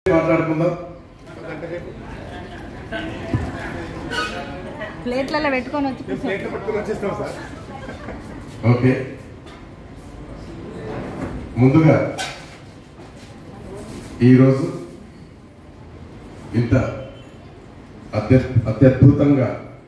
మాట్లాడుకుందాం ప్లేట్లలో పెట్టుకొని వచ్చి కూర్చో. ప్లేట్లు పట్టుకుని వచ్చేస్తాం సార్ ఓకే ముందుగా ఈరోజు ఇంత అత్య అత్యద్భుతంగా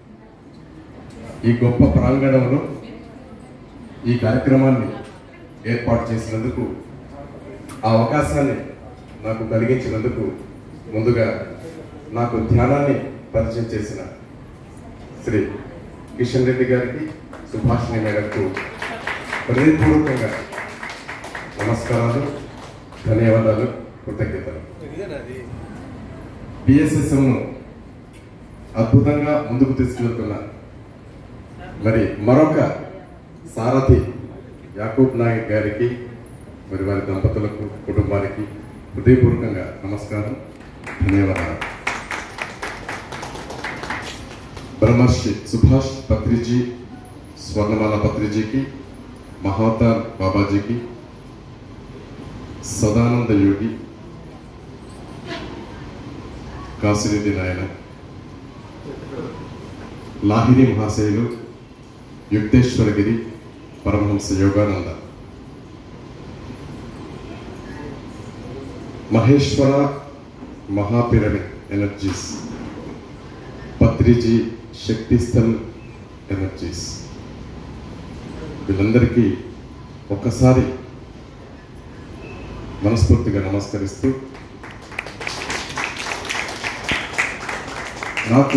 ఈ గొప్ప ప్రాంగణంలో ఈ కార్యక్రమాన్ని ఏర్పాటు చేసినందుకు ఆ అవకాశాన్ని నాకు కలిగించినందుకు ముందుగా నాకు ధ్యానాన్ని పరిచయం చేసిన శ్రీ కిషన్ రెడ్డి గారికి సుభాషిణి మేడకు హృదయపూర్వకంగా నమస్కారాలు ధన్యవాదాలు కృతజ్ఞతలు ఇదేనాది బిఎస్ఎస్ఎంను అద్భుతంగా ముందుకు తీసుకెళ్తున్న మరి మరొక సారథి యాకూబ్ నాయక్ గారికి మరి వారి దంపతులకు కుటుంబానికి హృదయపూర్వకంగా నమస్కారం ధన్యవాదాలు బ్రహ్మర్షి సుభాష్ పత్రిజీ స్వర్ణమాల పత్రిజీకి మహావతార్ బాబాజీకి సదానంద యోగి కాసిరెడ్డి నాయన లాహిరి మహాశయులు యుక్తేశ్వరగిరి పరమహంస యోగానంద మహేశ్వర మహాపిరమిడ్ ఎనర్జీస్ పత్రిజీ శక్తిస్థల్ ఎనర్జీస్ వీళ్ళందరికీ ఒక్కసారి మనస్ఫూర్తిగా నమస్కరిస్తూ నాకు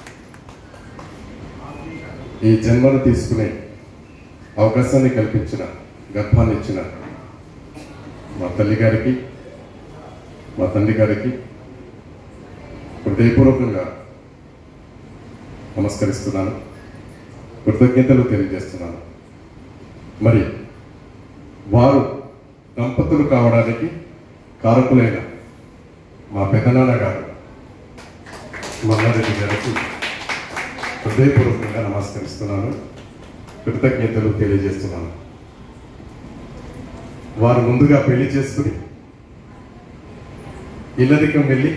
ఈ జన్మను తీసుకునే అవకాశాన్ని కల్పించిన గర్భాన్ని ఇచ్చిన మా తల్లి గారికి మా తండ్రి గారికి హృదయపూర్వకంగా నమస్కరిస్తున్నాను కృతజ్ఞతలు తెలియజేస్తున్నాను మరి వారు దంపతులు కావడానికి కారకులైన మా పెదనాన్న గారు మల్లారెడ్డి గారికి హృదయపూర్వకంగా నమస్కరిస్తున్నాను కృతజ్ఞతలు తెలియజేస్తున్నాను వారు ముందుగా పెళ్లి చేసుకుని ఇల్లరికం వెళ్ళి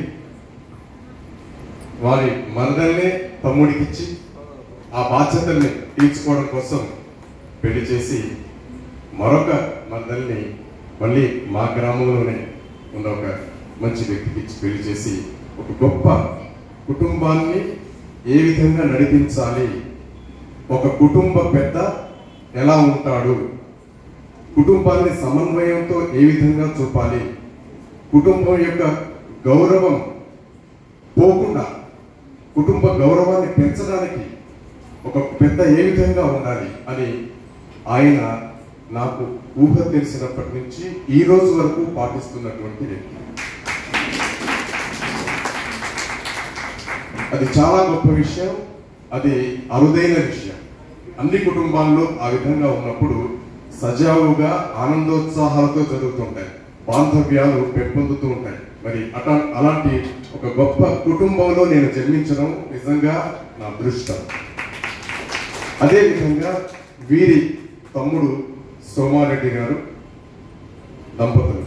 వారి మరదల్నే తమ్ముడికిచ్చి ఆ బాధ్యతల్ని తీర్చుకోవడం కోసం పెళ్లి చేసి మరొక మరదల్ని మళ్ళీ మా గ్రామంలోనే ఉన్న ఒక మంచి వ్యక్తికి ఇచ్చి పెళ్లి చేసి ఒక గొప్ప కుటుంబాన్ని ఏ విధంగా నడిపించాలి ఒక కుటుంబ పెద్ద ఎలా ఉంటాడు కుటుంబాన్ని సమన్వయంతో ఏ విధంగా చూపాలి కుటుంబం యొక్క గౌరవం పోకుండా కుటుంబ గౌరవాన్ని పెంచడానికి ఒక పెద్ద ఏ విధంగా ఉండాలి అని ఆయన నాకు ఊహ తెలిసినప్పటి నుంచి ఈ రోజు వరకు పాటిస్తున్నటువంటి వ్యక్తి అది చాలా గొప్ప విషయం అది అరుదైన విషయం అన్ని కుటుంబాల్లో ఆ విధంగా ఉన్నప్పుడు సజావుగా ఆనందోత్సాహాలతో జరుగుతుంటాయి బాంధవ్యాలు పెంపొందుతూ ఉంటాయి మరి అట అలాంటి ఒక గొప్ప కుటుంబంలో నేను జన్మించడం నిజంగా నా అదృష్టం అదేవిధంగా వీరి తమ్ముడు సోమారెడ్డి గారు దంపతులు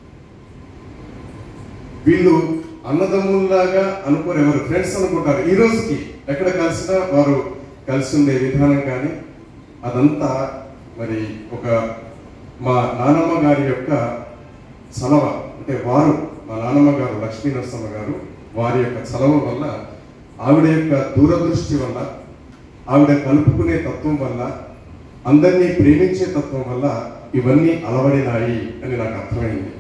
వీళ్ళు అన్నదమ్ముల్లాగా అనుకోరు ఎవరు ఫ్రెండ్స్ అనుకుంటారు ఈ రోజుకి ఎక్కడ కలిసినా వారు కలిసి ఉండే విధానం కానీ అదంతా మరి ఒక మా నానమ్మ గారి యొక్క చలవ అంటే వారు మా నానమ్మ గారు లక్ష్మీ నరసమ్మ గారు వారి యొక్క చలవ వల్ల ఆవిడ యొక్క దూరదృష్టి వల్ల ఆవిడ కలుపుకునే తత్వం వల్ల అందరినీ ప్రేమించే తత్వం వల్ల ఇవన్నీ అలవడినాయి అని నాకు అర్థమైంది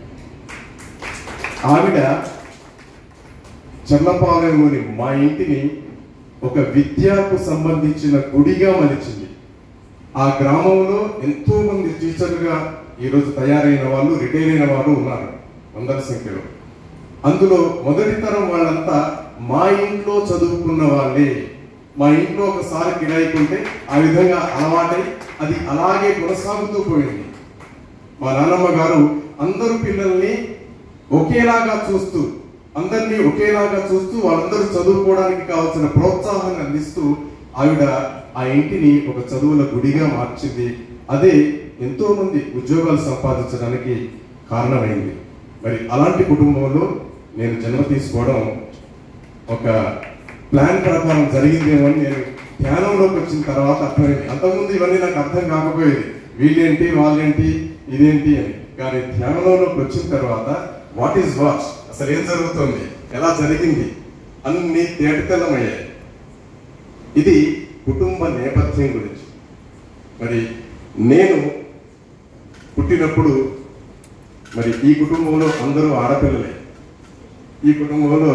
ఆవిడ చర్లపాలెంలోని మా ఇంటిని ఒక విద్యకు సంబంధించిన గుడిగా మలిచింది ఆ గ్రామంలో ఎంతో మంది టీచర్లుగా ఈరోజు తయారైన వాళ్ళు రిటైర్ అయిన వాళ్ళు ఉన్నారు వందల సంఖ్యలో అందులో మొదటి తరం వాళ్ళంతా మా ఇంట్లో చదువుకున్న వాళ్ళే మా ఇంట్లో ఒకసారి కిరాయికుంటే ఆ విధంగా అలవాటై అది అలాగే కొనసాగుతూ పోయింది మా నాన్నమ్మ గారు అందరు పిల్లల్ని ఒకేలాగా చూస్తూ అందరినీ ఒకేలాగా చూస్తూ వాళ్ళందరూ చదువుకోవడానికి కావాల్సిన ప్రోత్సాహాన్ని అందిస్తూ ఆవిడ ఆ ఇంటిని ఒక చదువుల గుడిగా మార్చింది అదే ఎంతో మంది ఉద్యోగాలు సంపాదించడానికి కారణమైంది మరి అలాంటి కుటుంబంలో నేను జన్మ తీసుకోవడం ఒక ప్లాన్ ప్రకారం జరిగిందేమో అని నేను ధ్యానంలోకి వచ్చిన తర్వాత అర్థమైంది అంతకుముందు ఇవన్నీ నాకు అర్థం కాకపోయేది వీళ్ళేంటి వాళ్ళేంటి ఇదేంటి అని కానీ ధ్యానంలోకి వచ్చిన తర్వాత వాట్ ఈస్ వాట్ అసలు ఏం జరుగుతుంది ఎలా జరిగింది అన్ని తేటతెల్లమయ్యాయి ఇది కుటుంబ నేపథ్యం గురించి మరి నేను పుట్టినప్పుడు మరి ఈ కుటుంబంలో అందరూ ఆడపిల్లలే ఈ కుటుంబంలో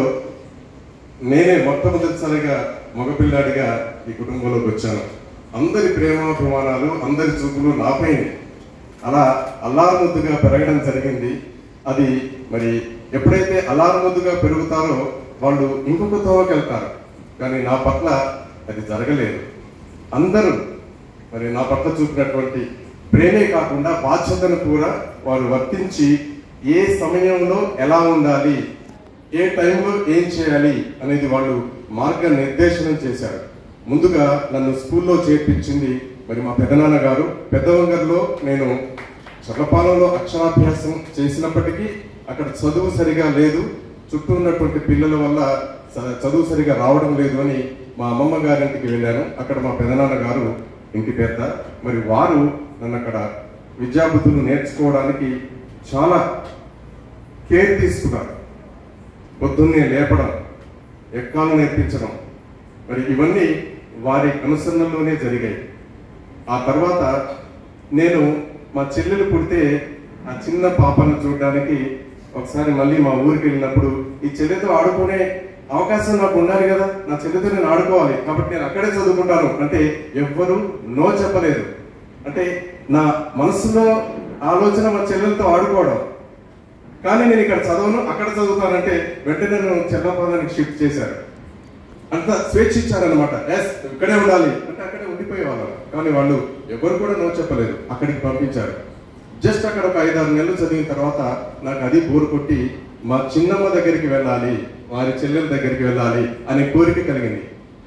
నేనే మొట్టమొదటిసారిగా మగపిల్లాడిగా ఈ కుటుంబంలోకి వచ్చాను అందరి ప్రేమాభిమానాలు అందరి చూపులు నాపైనే అలా అల్లారుముద్దుగా పెరగడం జరిగింది అది మరి ఎప్పుడైతే అల్లారుముద్దుగా పెరుగుతారో వాళ్ళు ఇంకొక తోవకి వెళ్తారు కానీ నా పట్ల అది జరగలేదు అందరూ మరి నా పట్ల చూపినటువంటి ప్రేమే కాకుండా బాధ్యతను కూడా వారు వర్తించి ఏ సమయంలో ఎలా ఉండాలి ఏ టైంలో ఏం చేయాలి అనేది వాళ్ళు మార్గ నిర్దేశనం చేశారు ముందుగా నన్ను స్కూల్లో చేర్పించింది మరి మా పెదనాన్న గారు పెద్దవంగర్లో నేను చర్లపాలెంలో అక్షరాభ్యాసం చేసినప్పటికీ అక్కడ చదువు సరిగా లేదు చుట్టూ ఉన్నటువంటి పిల్లల వల్ల చ- చదువు సరిగా రావడం లేదు అని మా అమ్మమ్మ గారింటికి వెళ్ళాను అక్కడ మా పెదనాన్న గారు ఇంటి పెద్ద మరి వారు నన్ను అక్కడ విద్యాబుద్ధులు నేర్చుకోవడానికి చాలా కేర్ తీసుకున్నారు పొద్దున్నే లేపడం ఎక్కాలు నేర్పించడం మరి ఇవన్నీ వారి అనుసరణలోనే జరిగాయి ఆ తర్వాత నేను మా చెల్లెలు పుడితే ఆ చిన్న పాపను చూడడానికి ఒకసారి మళ్ళీ మా ఊరికి వెళ్ళినప్పుడు ఈ చెల్లెతో ఆడుకునే అవకాశం నాకు ఉండాలి కదా నా చెల్లెతో నేను ఆడుకోవాలి కాబట్టి నేను అక్కడే చదువుకుంటాను అంటే ఎవ్వరు నో చెప్పలేదు అంటే నా మనసులో ఆలోచన మా చెల్లెలతో ఆడుకోవడం కానీ నేను ఇక్కడ చదవను అక్కడ చదువుతానంటే వెంటనే నన్ను చెల్లపాదానికి షిఫ్ట్ చేశారు అంత స్వేచ్ఛ ఇచ్చారనమాట ఎస్ ఇక్కడే ఉండాలి అంటే అక్కడే ఉండిపోయేవాళ్ళం కానీ వాళ్ళు ఎవరు కూడా నో చెప్పలేదు అక్కడికి పంపించారు జస్ట్ అక్కడ ఒక ఐదారు నెలలు చదివిన తర్వాత నాకు అది బోరు కొట్టి మా చిన్నమ్మ దగ్గరికి వెళ్ళాలి వారి చెల్లెల దగ్గరికి వెళ్ళాలి అనే కోరిక కలిగింది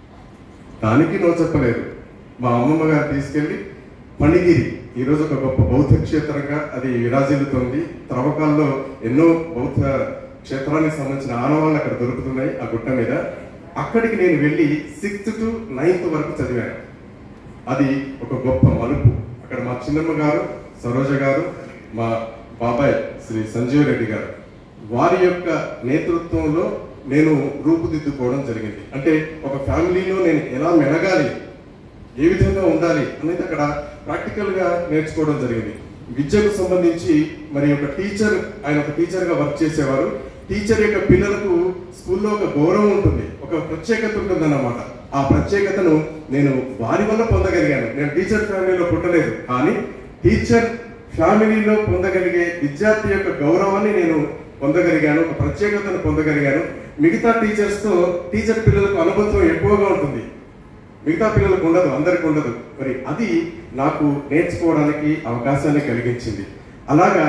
దానికి నో చెప్పలేదు మా అమ్మమ్మ గారు తీసుకెళ్లి పణిగిరి ఈరోజు ఒక గొప్ప బౌద్ధ క్షేత్రంగా అది విరాజిల్లుతోంది త్రవ్వకాల్లో ఎన్నో బౌద్ధ క్షేత్రానికి సంబంధించిన ఆనవాళ్ళు అక్కడ దొరుకుతున్నాయి ఆ గుట్ట మీద అక్కడికి నేను వెళ్ళి సిక్స్త్ టు నైన్త్ వరకు చదివాను అది ఒక గొప్ప మలుపు అక్కడ మా చిన్నమ్మ గారు సరోజ గారు మా బాబాయ్ శ్రీ సంజీవ్ రెడ్డి గారు వారి యొక్క నేతృత్వంలో నేను రూపుదిద్దుకోవడం జరిగింది అంటే ఒక ఫ్యామిలీలో నేను ఎలా మెలగాలి ఏ విధంగా ఉండాలి అనేది అక్కడ ప్రాక్టికల్ గా నేర్చుకోవడం జరిగింది విద్యకు సంబంధించి మరి ఒక టీచర్ ఆయన ఒక టీచర్ గా వర్క్ చేసేవారు టీచర్ యొక్క పిల్లలకు స్కూల్లో ఒక గౌరవం ఉంటుంది ఒక ప్రత్యేకత ఉంటుంది అన్నమాట ఆ ప్రత్యేకతను నేను వారి వల్ల పొందగలిగాను నేను టీచర్ ఫ్యామిలీలో పుట్టలేదు కానీ టీచర్ ఫ్యామిలీలో పొందగలిగే విద్యార్థి యొక్క గౌరవాన్ని నేను పొందగలిగాను ఒక ప్రత్యేకతను పొందగలిగాను మిగతా టీచర్స్ తో టీచర్ పిల్లలకు అనుబంధం ఎక్కువగా ఉంటుంది మిగతా పిల్లలకు ఉండదు అందరికి ఉండదు మరి అది నాకు నేర్చుకోవడానికి అవకాశాన్ని కలిగించింది అలాగా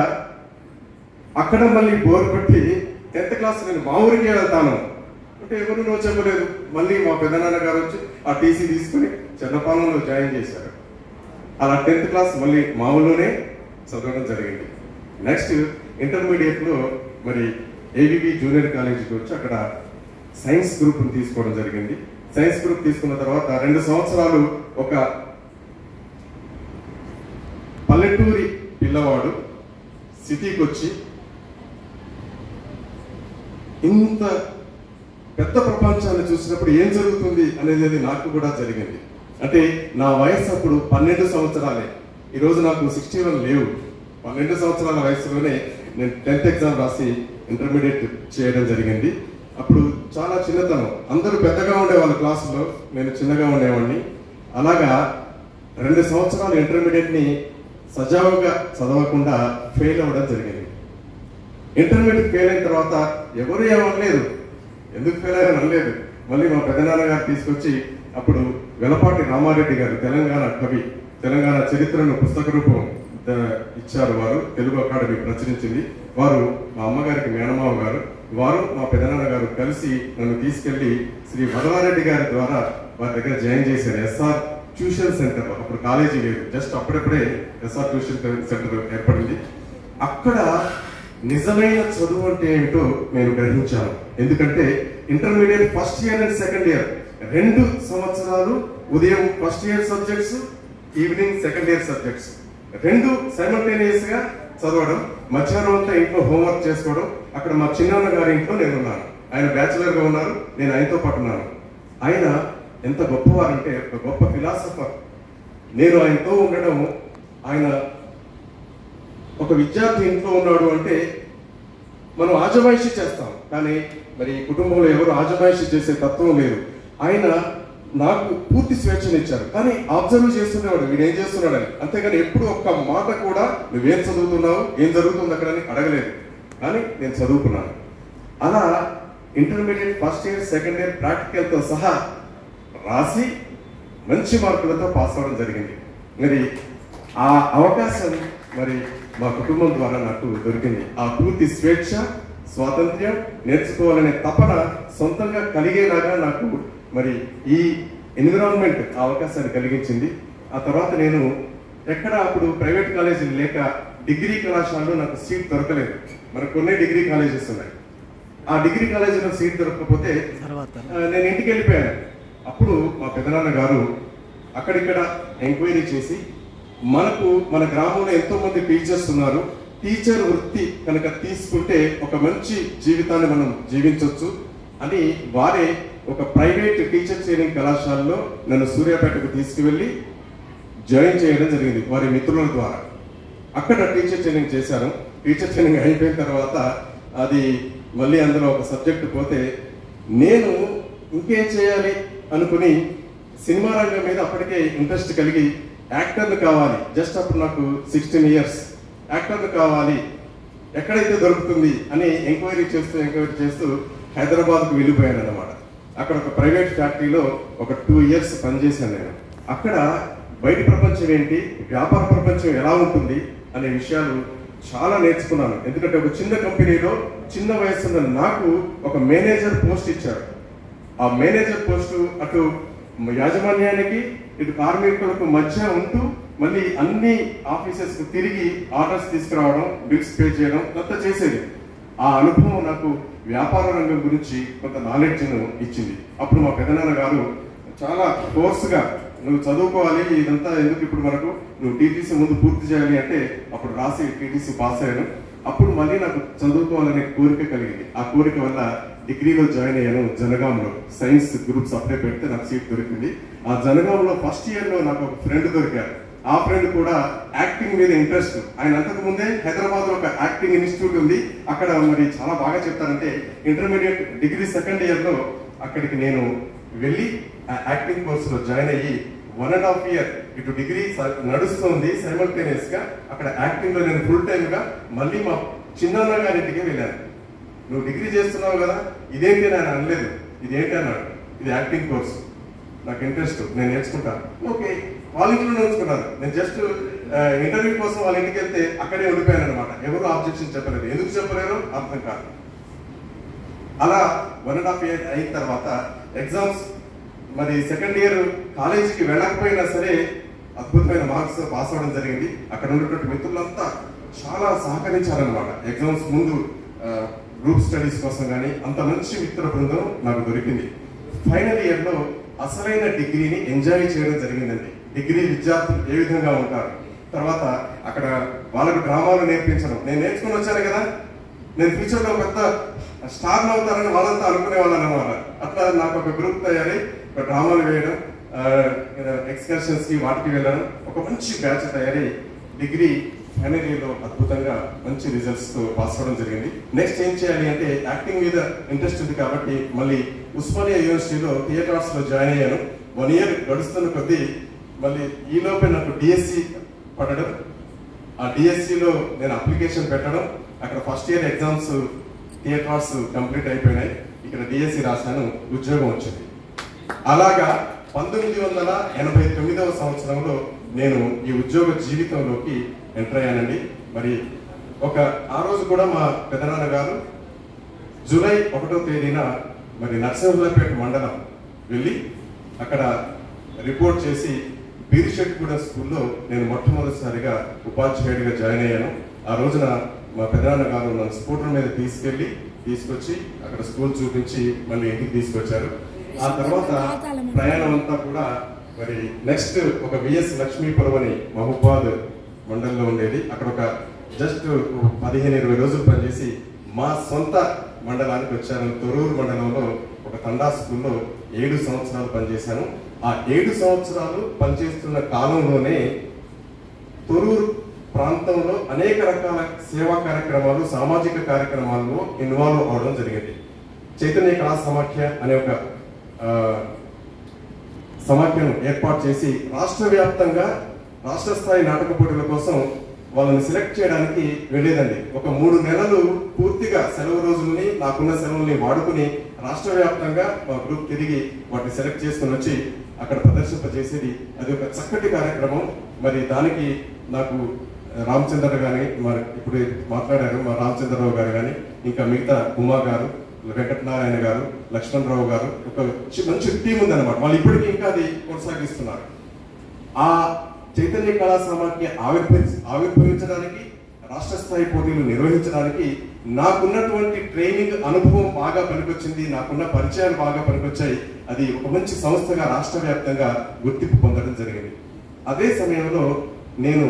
అక్కడ మళ్ళీ బోర్ కొట్టి టెన్త్ క్లాస్ నేను మా ఊరికే వెళ్తాను అంటే ఎవరు నో చెప్పలేదు మళ్ళీ మా పెద్దనాన్న గారు వచ్చి ఆ టీసీ తీసుకుని చెన్నపాలెంలో జాయిన్ చేశారు అలా టెన్త్ క్లాస్ మళ్ళీ మా ఊళ్ళోనే చదవడం జరిగింది నెక్స్ట్ ఇంటర్మీడియట్ లో మరి ఏబిబి జూనియర్ కాలేజీకి వచ్చి అక్కడ సైన్స్ గ్రూప్ తీసుకోవడం జరిగింది సైన్స్ గ్రూప్ తీసుకున్న తర్వాత రెండు సంవత్సరాలు ఒక పల్లెటూరి పిల్లవాడు సిటీకి వచ్చి ఇంత పెద్ద ప్రపంచాన్ని చూసినప్పుడు ఏం జరుగుతుంది అనేది నాకు కూడా జరిగింది అంటే నా వయసు అప్పుడు పన్నెండు సంవత్సరాలే ఈరోజు నాకు సిక్స్టీ వన్ లేవు పన్నెండు సంవత్సరాల వయసులోనే నేను టెన్త్ ఎగ్జామ్ రాసి ఇంటర్మీడియట్ చేయడం జరిగింది అప్పుడు చాలా చిన్నతనం అందరూ పెద్దగా ఉండేవాళ్ళు క్లాసులో నేను చిన్నగా ఉండేవాడిని అలాగా రెండు సంవత్సరాలు ఇంటర్మీడియట్ ని సజావుగా చదవకుండా ఫెయిల్ అవ్వడం జరిగింది ఇంటర్మీడియట్ ఫెయిల్ అయిన తర్వాత ఎవరు ఏమనలేదు ఎందుకు ఫెయిల్ అయ్యారు అనలేదు మళ్ళీ మా పెద్దనాన్న గారు తీసుకొచ్చి అప్పుడు వెలపాటి రామారెడ్డి గారు తెలంగాణ కవి తెలంగాణ చరిత్రను పుస్తక రూపం ద- ఇచ్చారు వారు తెలుగు అకాడమీ ప్రచురించింది వారు మా అమ్మగారికి మేనమావ గారు వారు మా పెదనాన్న గారు కలిసి నన్ను తీసుకెళ్లి శ్రీ వదలారెడ్డి గారి ద్వారా వారి దగ్గర జాయిన్ చేశారు ఎస్ఆర్ ట్యూషన్ సెంటర్ అప్పుడు కాలేజీ లేదు జస్ట్ అప్పుడప్పుడే ఎస్ఆర్ ట్యూషన్ సెంటర్ ఏర్పడింది అక్కడ నిజమైన చదువు అంటే ఏమిటో నేను గ్రహించాను ఎందుకంటే intermediate first year and second year రెండు సంవత్సరాలు ఉదయం first year subjects evening second year subjects రెండు సైమల్టేనియస్ గా చదవడం మధ్యాహ్నం అంతా ఇంట్లో హోంవర్క్ చేసుకోవడం అక్కడ మా చిన్నాన్న గారి ఇంట్లో నేను ఉన్నాను ఆయన బ్యాచులర్ గా ఉన్నారు నేను ఆయనతో పాటు ఉన్నాను ఆయన ఎంత గొప్పవారంటే ఒక గొప్ప ఫిలాసఫర్ నేను ఆయనతో ఉండడం ఆయన ఒక విద్యార్థి ఇంట్లో ఉన్నాడు అంటే మనం ఆజమాయిషి చేస్తాం కానీ మరి కుటుంబంలో ఎవరు ఆజమాయిషి చేసే తత్వం లేదు ఆయన నాకు పూర్తి స్వేచ్ఛనిచ్చారు కానీ అబ్జర్వ్ చేస్తుండేవాడు వీడు ఏం చేస్తున్నాడని అంతేగాని ఎప్పుడు ఒక్క మాట కూడా నువ్వేం చదువుతున్నావు ఏం జరుగుతుంది అక్కడ అని అడగలేదు కానీ నేను చదువుకున్నాను అలా intermediate first year second year ప్రాక్టికల్తో సహా రాసి మంచి మార్కులతో పాస్ అవ్వడం జరిగింది మరి ఆ అవకాశం మరి మా కుటుంబం ద్వారా నాకు దొరికింది ఆ పూర్తి స్వేచ్ఛ స్వాతంత్ర్యం నేర్చుకోవాలనే తపన సొంతంగా కలిగేలాగా నాకు మరి ఈ ఎన్విరాన్మెంట్ ఆ అవకాశాన్ని కలిగించింది ఆ తర్వాత నేను ఎక్కడ అప్పుడు ప్రైవేట్ కాలేజీలు లేక డిగ్రీ కళాశాలలో నాకు సీట్ దొరకలేదు మనకు కొన్ని డిగ్రీ కాలేజెస్ ఉన్నాయి ఆ డిగ్రీ కాలేజీలో సీట్ దొరకకపోతే ఆ, నేను ఇంటికి వెళ్ళిపోయాను అప్పుడు మా పెదనాన్న గారు అక్కడిక్కడ ఎంక్వైరీ చేసి మనకు మన గ్రామంలో ఎంతో మంది టీచర్స్ ఉన్నారు టీచర్ వృత్తి కనుక తీసుకుంటే ఒక మంచి జీవితాన్ని మనం జీవించవచ్చు అని వారే ఒక ప్రైవేట్ టీచర్ ట్రైనింగ్ కళాశాలలో నన్ను సూర్యాపేటకు తీసుకువెళ్ళి జాయిన్ చేయడం జరిగింది వారి మిత్రుల ద్వారా అక్కడ టీచర్ ట్రైనింగ్ చేశాను టీచర్ ట్రైనింగ్ అయిపోయిన తర్వాత అది మళ్ళీ అందులో ఒక సబ్జెక్ట్ పోతే నేను ఇంకేం చేయాలి అనుకుని సినిమా రంగం మీద అప్పటికే ఇంట్రెస్ట్ కలిగి యాక్టర్లు కావాలి జస్ట్ అప్పుడు నాకు సిక్స్టీన్ ఇయర్స్ యాక్టర్లు కావాలి ఎక్కడైతే దొరుకుతుంది అని ఎంక్వైరీ చేస్తూ ఎంక్వైరీ చేస్తూ హైదరాబాద్కు వెళ్ళిపోయాను అనమాట అక్కడ ఒక ప్రైవేట్ ఫ్యాక్టరీలో ఒక టూ ఇయర్స్ పనిచేశాను నేను అక్కడ బయట ప్రపంచం ఏంటి వ్యాపార ప్రపంచం ఎలా ఉంటుంది అనే విషయాలు చాలా నేర్చుకున్నాను ఎందుకంటే ఒక చిన్న కంపెనీలో చిన్న వయసున్న నాకు ఒక మేనేజర్ పోస్ట్ ఇచ్చారు ఆ మేనేజర్ పోస్టు అటు యాజమాన్యానికి ఇటు కార్మికులకు మధ్య ఉంటూ మళ్ళీ అన్ని ఆఫీసెస్ కు తిరిగి ఆర్డర్స్ తీసుకురావడం బిల్స్ పే చేయడం అంతా చేసేది ఆ అనుభవం నాకు వ్యాపార రంగం గురించి కొంత నాలెడ్జ్ ఇచ్చింది అప్పుడు మా పెదనాన్న గారు చాలా ఫోర్స్ గా నువ్వు చదువుకోవాలి ఇదంతా ఎందుకు ఇప్పుడు మనకు నువ్వు టీటీసీ ముందు పూర్తి చేయాలి అంటే అప్పుడు రాసి టీటీసీ పాస్ అయ్యాను అప్పుడు మళ్ళీ నాకు చదువుకోవాలనే కోరిక కలిగింది ఆ కోరిక వల్ల డిగ్రీలో జాయిన్ అయ్యాను జనగాంలో సైన్స్ గ్రూప్స్ అప్లై పెడితే నాకు సీట్ దొరికింది ఆ జనగాంలో ఫస్ట్ ఇయర్ లో నాకు ఒక ఫ్రెండ్ దొరికారు ఆ ఫ్రెండ్ కూడా యాక్టింగ్ మీద ఇంట్రెస్ట్ ఆయన అంతకు ముందే హైదరాబాద్ లో ఒక యాక్టింగ్ ఇన్స్టిట్యూట్ ఉంది అక్కడ మరి చాలా బాగా చెప్తారంటే ఇంటర్మీడియట్ డిగ్రీ సెకండ్ ఇయర్ లో అక్కడికి నేను వెళ్ళి ఆ యాక్టింగ్ కోర్సులో జాయిన్ అయ్యి వన్ అండ్ హాఫ్ ఇయర్ ఇటు డిగ్రీ స- నడుస్తుంది సైమల్టేనియస్ గా అక్కడ యాక్టింగ్ లో నేను ఫుల్ టైమ్ గా మళ్ళీ మా చిన్నాన్న గారింటికి వెళ్ళాను నువ్వు డిగ్రీ చేస్తున్నావు కదా ఇదేంటి అని ఆయన అనలేదు ఇది ఏంటి అన్నాడు ఇది యాక్టింగ్ కోర్సు నాకు ఇంట్రెస్ట్ నేను నేర్చుకుంటాను ఓకే వాళ్ళ ఇంట్లో నేర్చుకున్నాను నేను జస్ట్ ఇంటర్వ్యూ కోసం వాళ్ళ ఇంటికి వెళ్తే అక్కడే ఉండిపోయాను అనమాట ఎవరు ఆబ్జెక్షన్ చెప్పలేదు ఎందుకు చెప్పలేరు అర్థం కాదు అలా వన్ అండ్ హాఫ్ ఇయర్ అయిన తర్వాత ఎగ్జామ్స్ మరి సెకండ్ ఇయర్ కాలేజీకి వెళ్ళకపోయినా సరే అద్భుతమైన మార్క్స్ పాస్ అవ్వడం జరిగింది అక్కడ ఉన్నటువంటి మిత్రులంతా చాలా సహకరించారనమాట ఎగ్జామ్స్ ముందు గ్రూప్ స్టడీస్ కోసం కానీ అంత మంచి మిత్ర బృందం నాకు దొరికింది ఫైనల్ ఇయర్ లో అసలైన డిగ్రీని ఎంజాయ్ చేయడం జరిగిందండి డిగ్రీ విద్యార్థులు ఏ విధంగా ఉంటారు తర్వాత అక్కడ వాళ్ళకు డ్రామాలు నేర్పించడం నేను నేర్చుకుని వచ్చాను కదా నేను ఫ్యూచర్ లో పెద్ద స్టార్ అవుతారని వాళ్ళంతా అనుకునే వాళ్ళు అనమాట అట్లా నాకు ఒక గ్రూప్ తయారై ఒక డ్రామాలు వేయడం ఎక్స్కర్షన్స్ కి వాటికి వెళ్ళడం ఒక మంచి బ్యాచ్ తయారై డిగ్రీ ఫైనల్ ఇయర్ లో అద్భుతంగా మంచి రిజల్ట్స్ తో పాస్ అవ్వడం జరిగింది నెక్స్ట్ ఏం చేయాలి అంటే యాక్టింగ్ మీద ఇంట్రెస్ట్ ఉంది కాబట్టి మళ్ళీ ఉస్మానియా యూనివర్సిటీలో థియేటర్స్ లో జాయిన్ అయ్యాను వన్ ఇయర్ గడుస్తున్న కొద్దీ మళ్ళీ ఈ లోపే నాకు డిఎస్సి పడడం ఆ DSC లో నేను అప్లికేషన్ పెట్టడం అక్కడ first year exams theatres complete అయిపోయినాయి ఇక్కడ డిఎస్సి రాశాను ఉద్యోగం వచ్చింది అలాగా పంతొమ్మిది వందల ఎనభై తొమ్మిదవ సంవత్సరంలో నేను ఈ ఉద్యోగ జీవితంలోకి ఎంటర్ అయ్యానండి మరి ఒక ఆ రోజు కూడా మా పెదనాన్న గారు జూలై ఒకటో తేదీన మరి నరసింహులపేట మండలం వెళ్ళి అక్కడ రిపోర్ట్ చేసి బీరిషెట్గూడ స్కూల్లో నేను మొట్టమొదటిసారిగా ఉపాధ్యాయుడిగా జాయిన్ అయ్యాను ఆ రోజున మా పెద్దనాన్న గారు నన్ను స్కూటర్ మీద తీసుకెళ్ళి తీసుకొచ్చి అక్కడ స్కూల్ చూపించి మళ్ళీ ఇంటికి తీసుకొచ్చారు ఆ తర్వాత ప్రయాణం అంతా కూడా మరి నెక్స్ట్ ఒక విఎస్ లక్ష్మీపురం అని మహబాద్ మండలంలో ఉండేది అక్కడ ఒక జస్ట్ పదిహేను ఇరవై రోజులు పనిచేసి మా సొంత మండలానికి వచ్చాను తొరూరు మండలంలో ఒక తండా స్కూల్లో ఏడు సంవత్సరాలు పనిచేశాను ఆ ఏడు సంవత్సరాలు పనిచేస్తున్న కాలంలోనే తొరూరు ప్రాంతంలో అనేక రకాల సేవా కార్యక్రమాలు సామాజిక కార్యక్రమాల్లో ఇన్వాల్వ్ అవడం జరిగింది చైతన్య కళా సమాఖ్య అనే ఒక ఆ, సమాఖ్యను ఏర్పాటు చేసి రాష్ట్ర వ్యాప్తంగా రాష్ట్ర స్థాయి నాటక పోటీల కోసం వాళ్ళని సెలెక్ట్ చేయడానికి వెళ్ళేదండి ఒక మూడు నెలలు పూర్తిగా సెలవు రోజుల్ని నాకున్న సెలవుల్ని వాడుకుని రాష్ట్ర వ్యాప్తంగా మా గ్రూప్ తిరిగి వాటిని సెలెక్ట్ చేసుకుని వచ్చి అక్కడ ప్రదర్శింపజేసేది అది ఒక చక్కటి కార్యక్రమం మరి దానికి నాకు రామచంద్ర గాని మరి ఇప్పుడు మాట్లాడారు మా రామచంద్రరావు గారు కానీ ఇంకా మిగతా ఉమా గారు వెంకటనారాయణ గారు లక్ష్మణరావు గారు ఒక చి- మంచి టీం ఉందన్నమాట వాళ్ళు ఇప్పటికీ ఇంకా అది కొనసాగిస్తున్నారు ఆ చైతన్య కళా సమాఖ్య ఆవిర్భవి ఆవిర్భవించడానికి రాష్ట్ర స్థాయి పోటీలు నిర్వహించడానికి నాకున్నటువంటి ట్రైనింగ్ అనుభవం బాగా పనికొచ్చింది నాకున్న పరిచయాలు బాగా పనికొచ్చాయి అది ఒక మంచి సంస్థగా రాష్ట్ర వ్యాప్తంగా గుర్తింపు పొందడం జరిగింది అదే సమయంలో నేను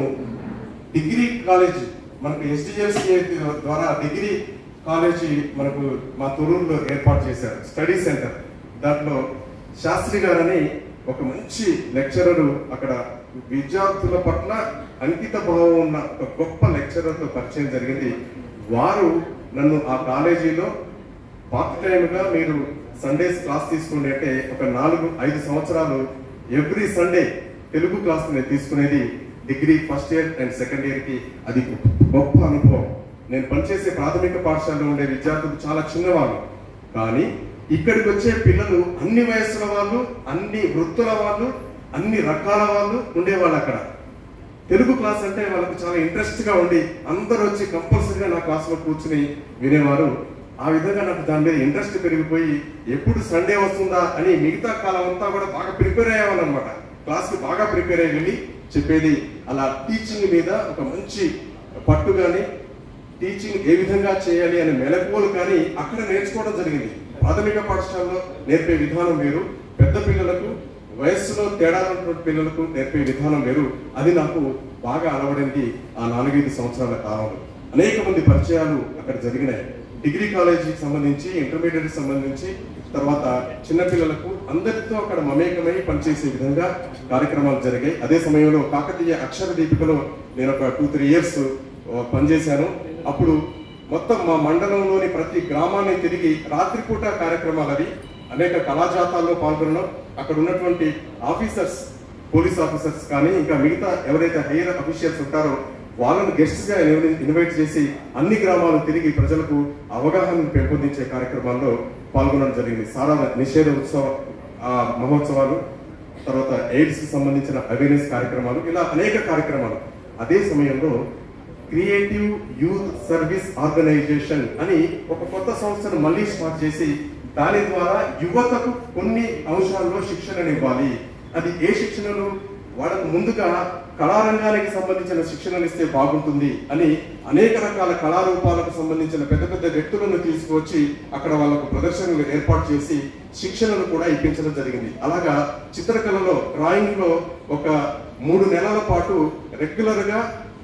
డిగ్రీ కాలేజ్ మనకు ఎస్డిఎల్సి ద్వారా డిగ్రీ కాలేజీ మనకు మా తొరూరులో ఏర్పాటు చేశారు స్టడీ సెంటర్ దాంట్లో శాస్త్రి గారని ఒక మంచి లెక్చరరు అక్కడ విద్యార్థుల పట్ల అంకిత భావం ఉన్న ఒక గొప్ప లెక్చరర్తో పరిచయం జరిగింది వారు నన్ను ఆ కాలేజీలో పార్ట్ టైమ్గా మీరు సండేస్ క్లాస్ తీసుకోండి అంటే ఒక నాలుగు ఐదు సంవత్సరాలు ఎవ్రీ సండే తెలుగు క్లాస్ నేను తీసుకునేది degree first year and second year కి అది గొప్ప అనుభవం నేను పనిచేసే ప్రాథమిక పాఠశాలలో ఉండే విద్యార్థులు చాలా చిన్నవాళ్ళు కానీ ఇక్కడికి వచ్చే పిల్లలు అన్ని వయస్సుల వాళ్ళు అన్ని వృత్తుల వాళ్ళు అన్ని రకాల వాళ్ళు ఉండేవాళ్ళు అక్కడ తెలుగు క్లాస్ అంటే వాళ్ళకి చాలా ఇంట్రెస్ట్ గా ఉండి అందరూ వచ్చి కంపల్సరీగా నా క్లాస్ లో కూర్చుని వినేవారు ఆ విధంగా నాకు దాని మీద ఇంట్రెస్ట్ పెరిగిపోయి ఎప్పుడు సండే వస్తుందా అని మిగతా కాలం అంతా కూడా బాగా ప్రిపేర్ అయ్యేవాళ్ళు అనమాట క్లాస్ కి బాగా ప్రిపేర్ అయ్యి వెళ్ళి చెప్పేది అలా టీచింగ్ మీద ఒక మంచి పట్టు కానీ టీచింగ్ ఏ విధంగా చేయాలి అనే మెలకువలు కానీ అక్కడ నేర్చుకోవడం జరిగింది ప్రాథమిక పాఠశాలలో నేర్పే విధానం వేరు పెద్ద పిల్లలకు వయస్సులో తేడా ఉన్నటువంటి పిల్లలకు నేర్పే విధానం వేరు అది నాకు బాగా అలవడింది ఆ నాలుగైదు సంవత్సరాల కాలంలో అనేక మంది పరిచయాలు అక్కడ జరిగినాయి డిగ్రీ కాలేజీకి సంబంధించి ఇంటర్మీడియట్ సంబంధించి తర్వాత చిన్నపిల్లలకు అందరితో అక్కడ మమేకమై పనిచేసే విధంగా కార్యక్రమాలు జరిగాయి అదే సమయంలో కాకతీయ అక్షర దీపికలో నేను ఒక టూ త్రీ ఇయర్స్ పనిచేశాను అప్పుడు మొత్తం మా మండలంలోని ప్రతి గ్రామాన్ని తిరిగి రాత్రిపూట కార్యక్రమాలు అవి అనేక కళాజాతాల్లో పాల్గొనడం అక్కడ ఉన్నటువంటి ఆఫీసర్స్ పోలీస్ ఆఫీసర్స్ కానీ ఇంకా మిగతా ఎవరైతే హైయర్ అఫీషియల్స్ ఉంటారో వాళ్ళని గెస్ట్స్ గా ఇన్వైట్ చేసి అన్ని గ్రామాలు తిరిగి ప్రజలకు అవగాహన పెంపొందించే కార్యక్రమాల్లో పాల్గొనడం జరిగింది సారా నిషేధ ఉత్సవ ఆ, మహోత్సవాలు తర్వాత ఎయిడ్స్ కి సంబంధించిన అవేర్నెస్ కార్యక్రమాలు ఇలా అనేక కార్యక్రమాలు అదే సమయంలో క్రియేటివ్ యూత్ సర్వీస్ ఆర్గనైజేషన్ అని ఒక కొత్త సంస్థను మళ్ళీ స్టార్ట్ చేసి దాని ద్వారా యువతకు కొన్ని అంశాల్లో శిక్షణను ఇవ్వాలి అది ఏ శిక్షణలు వాళ్ళకు ముందుగా కళారంగానికి సంబంధించిన శిక్షణలు ఇస్తే బాగుంటుంది అని అనేక రకాల కళారూపాలకు సంబంధించిన పెద్ద పెద్ద వ్యక్తులను తీసుకువచ్చి అక్కడ వాళ్ళకు ప్రదర్శనలు ఏర్పాటు చేసి శిక్షణలు కూడా ఇప్పించడం జరిగింది అలాగా చిత్రకళలో డ్రాయింగ్ లో ఒక మూడు నెలల పాటు రెగ్యులర్ గా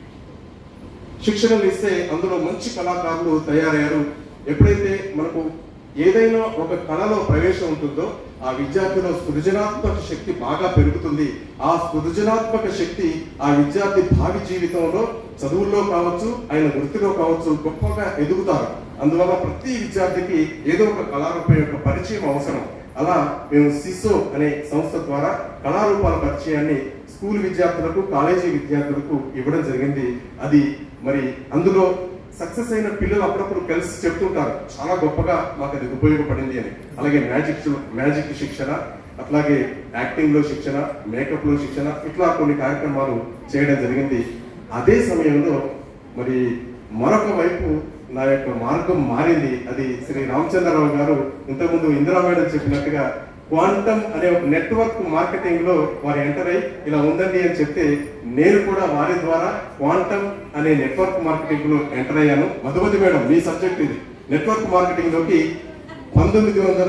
శిక్షణలు ఇస్తే అందులో మంచి కళాకారులు తయారయ్యారు ఎప్పుడైతే మనకు ఏదైనా ఒక కళలో ప్రవేశం ఉంటుందో ఆ విద్యార్థిలో సృజనాత్మక శక్తి బాగా పెరుగుతుంది ఆ సృజనాత్మక శక్తి ఆ విద్యార్థి భావి జీవితంలో చదువుల్లో కావచ్చు ఆయన వృత్తిలో కావచ్చు గొప్పగా ఎదుగుతారు అందువల్ల ప్రతి విద్యార్థికి ఏదో ఒక కళారూపం యొక్క పరిచయం అవసరం అలా మేము సిసో అనే సంస్థ ద్వారా కళారూపాల పరిచయాన్ని స్కూల్ విద్యార్థులకు కాలేజీ విద్యార్థులకు ఇవ్వడం జరిగింది అది మరి అందులో సక్సెస్ అయిన పిల్లలు అప్పుడప్పుడు కలిసి చెప్తుంటారు చాలా గొప్పగా మాకు అది ఉపయోగపడింది అని అలాగే మ్యాజిక్ మ్యాజిక్ శిక్షణ అట్లాగే యాక్టింగ్ లో శిక్షణ మేకప్ లో శిక్షణ ఇట్లా కొన్ని కార్యక్రమాలు చేయడం జరిగింది అదే సమయంలో మరి మరొక వైపు నా యొక్క మార్గం మారింది అది శ్రీ రామచంద్రరావు గారు ఇంతకుముందు ఇందిరా మేడం చెప్పినట్టుగా క్వాంటమ్ అనే ఒక నెట్వర్క్ మార్కెటింగ్ లో వారు ఎంటర్ అయ్యి ఇలా ఉందండి అని చెప్తే నేను కూడా వారి ద్వారా క్వాంటమ్ అనే నెట్వర్క్ మార్కెటింగ్ లో ఎంటర్ అయ్యాను మధుమతి మేడం మీ సబ్జెక్ట్ ఇది నెట్వర్క్ మార్కెటింగ్ లోకి పంతొమ్మిది వందల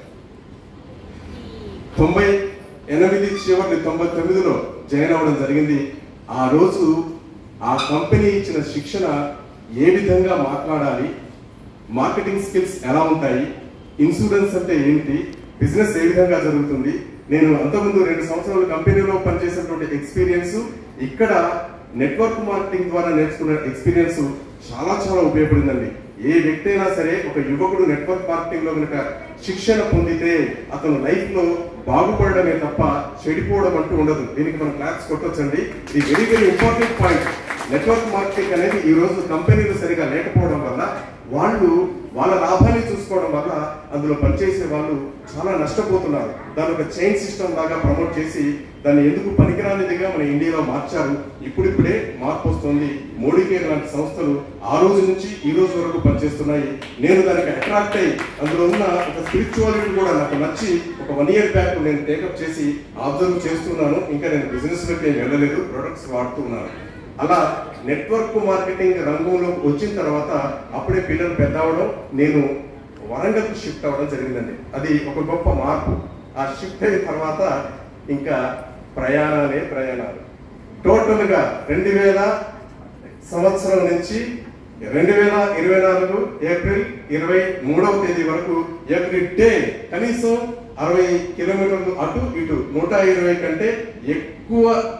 తొంభై ఎనిమిది చివరి తొంభై తొమ్మిదిలో జాయిన్ అవ్వడం జరిగింది ఆ రోజు ఆ కంపెనీ ఇచ్చిన శిక్షణ ఏ విధంగా మాట్లాడాలి మార్కెటింగ్ స్కిల్స్ ఎలా ఉంటాయి ఇన్సూరెన్స్ అంటే ఏంటి బిజినెస్ ఏ విధంగా జరుగుతుంది నేను అంతకుముందు రెండు సంవత్సరాలు కంపెనీలో పనిచేసినటువంటి ఎక్స్పీరియన్స్ ఇక్కడ నెట్వర్క్ మార్కెటింగ్ ద్వారా నేర్చుకున్న ఎక్స్పీరియన్స్ చాలా చాలా ఉపయోగపడిందండి ఏ వ్యక్తి అయినా సరే ఒక యువకుడు నెట్వర్క్ మార్కెటింగ్ లో కనుక శిక్షణ పొందితే అతను లైఫ్ లో బాగుపడమే తప్ప చెడిపోవడం అంటూ ఉండదు దీనికి మనం క్లాప్స్ కొట్టొచ్చండి ఇది very very important point network marketing అనేది ఈ రోజు కంపెనీలు సరిగా లేకపోవడం వల్ల వాళ్ళు వాళ్ళ లాభాన్ని చూసుకోవడం వల్ల అందులో పనిచేసే వాళ్ళు చాలా నష్టపోతున్నారు దాని ఒక చైన్ సిస్టమ్ లాగా ప్రమోట్ చేసి దాన్ని ఎందుకు పనికిరానిదిగా మన ఇండియాలో మార్చారు ఇప్పుడిప్పుడే మార్పు వస్తుంది మోడీ కేర్ లాంటి సంస్థలు ఆ రోజు నుంచి ఈ రోజు వరకు పనిచేస్తున్నాయి నేను దానికి అట్రాక్ట్ అయ్యి అందులో ఉన్న ఒక స్పిరిచువాలిటీ కూడా నాకు నచ్చి ఒక వన్ ఇయర్ బ్యాక్ నేను టేకప్ చేసి అబ్జర్వ్ చేస్తున్నాను ఇంకా నేను బిజినెస్ లోకి ఏం వెళ్ళలేదు ప్రొడక్ట్స్ వాడుతున్నాను అలా నెట్వర్క్ మార్కెటింగ్ రంగంలోకి వచ్చిన తర్వాత అప్పుడే పిల్లలు పెద్ద అవడం నేను వరంగల్కి షిఫ్ట్ అవ్వడం జరిగిందండి అది ఒక గొప్ప మార్పు ఆ షిఫ్ట్ అయిన తర్వాత ఇంకా ప్రయాణాలే ప్రయాణాలు టోటల్ గా రెండు వేల సంవత్సరం నుంచి రెండు వేల ఇరవై నాలుగు ఏప్రిల్ ఇరవై మూడవ తేదీ వరకు ఎవ్రీ డే కనీసం అరవై కిలోమీటర్లు అటు ఇటు నూట ఇరవై కంటే ఎక్కువ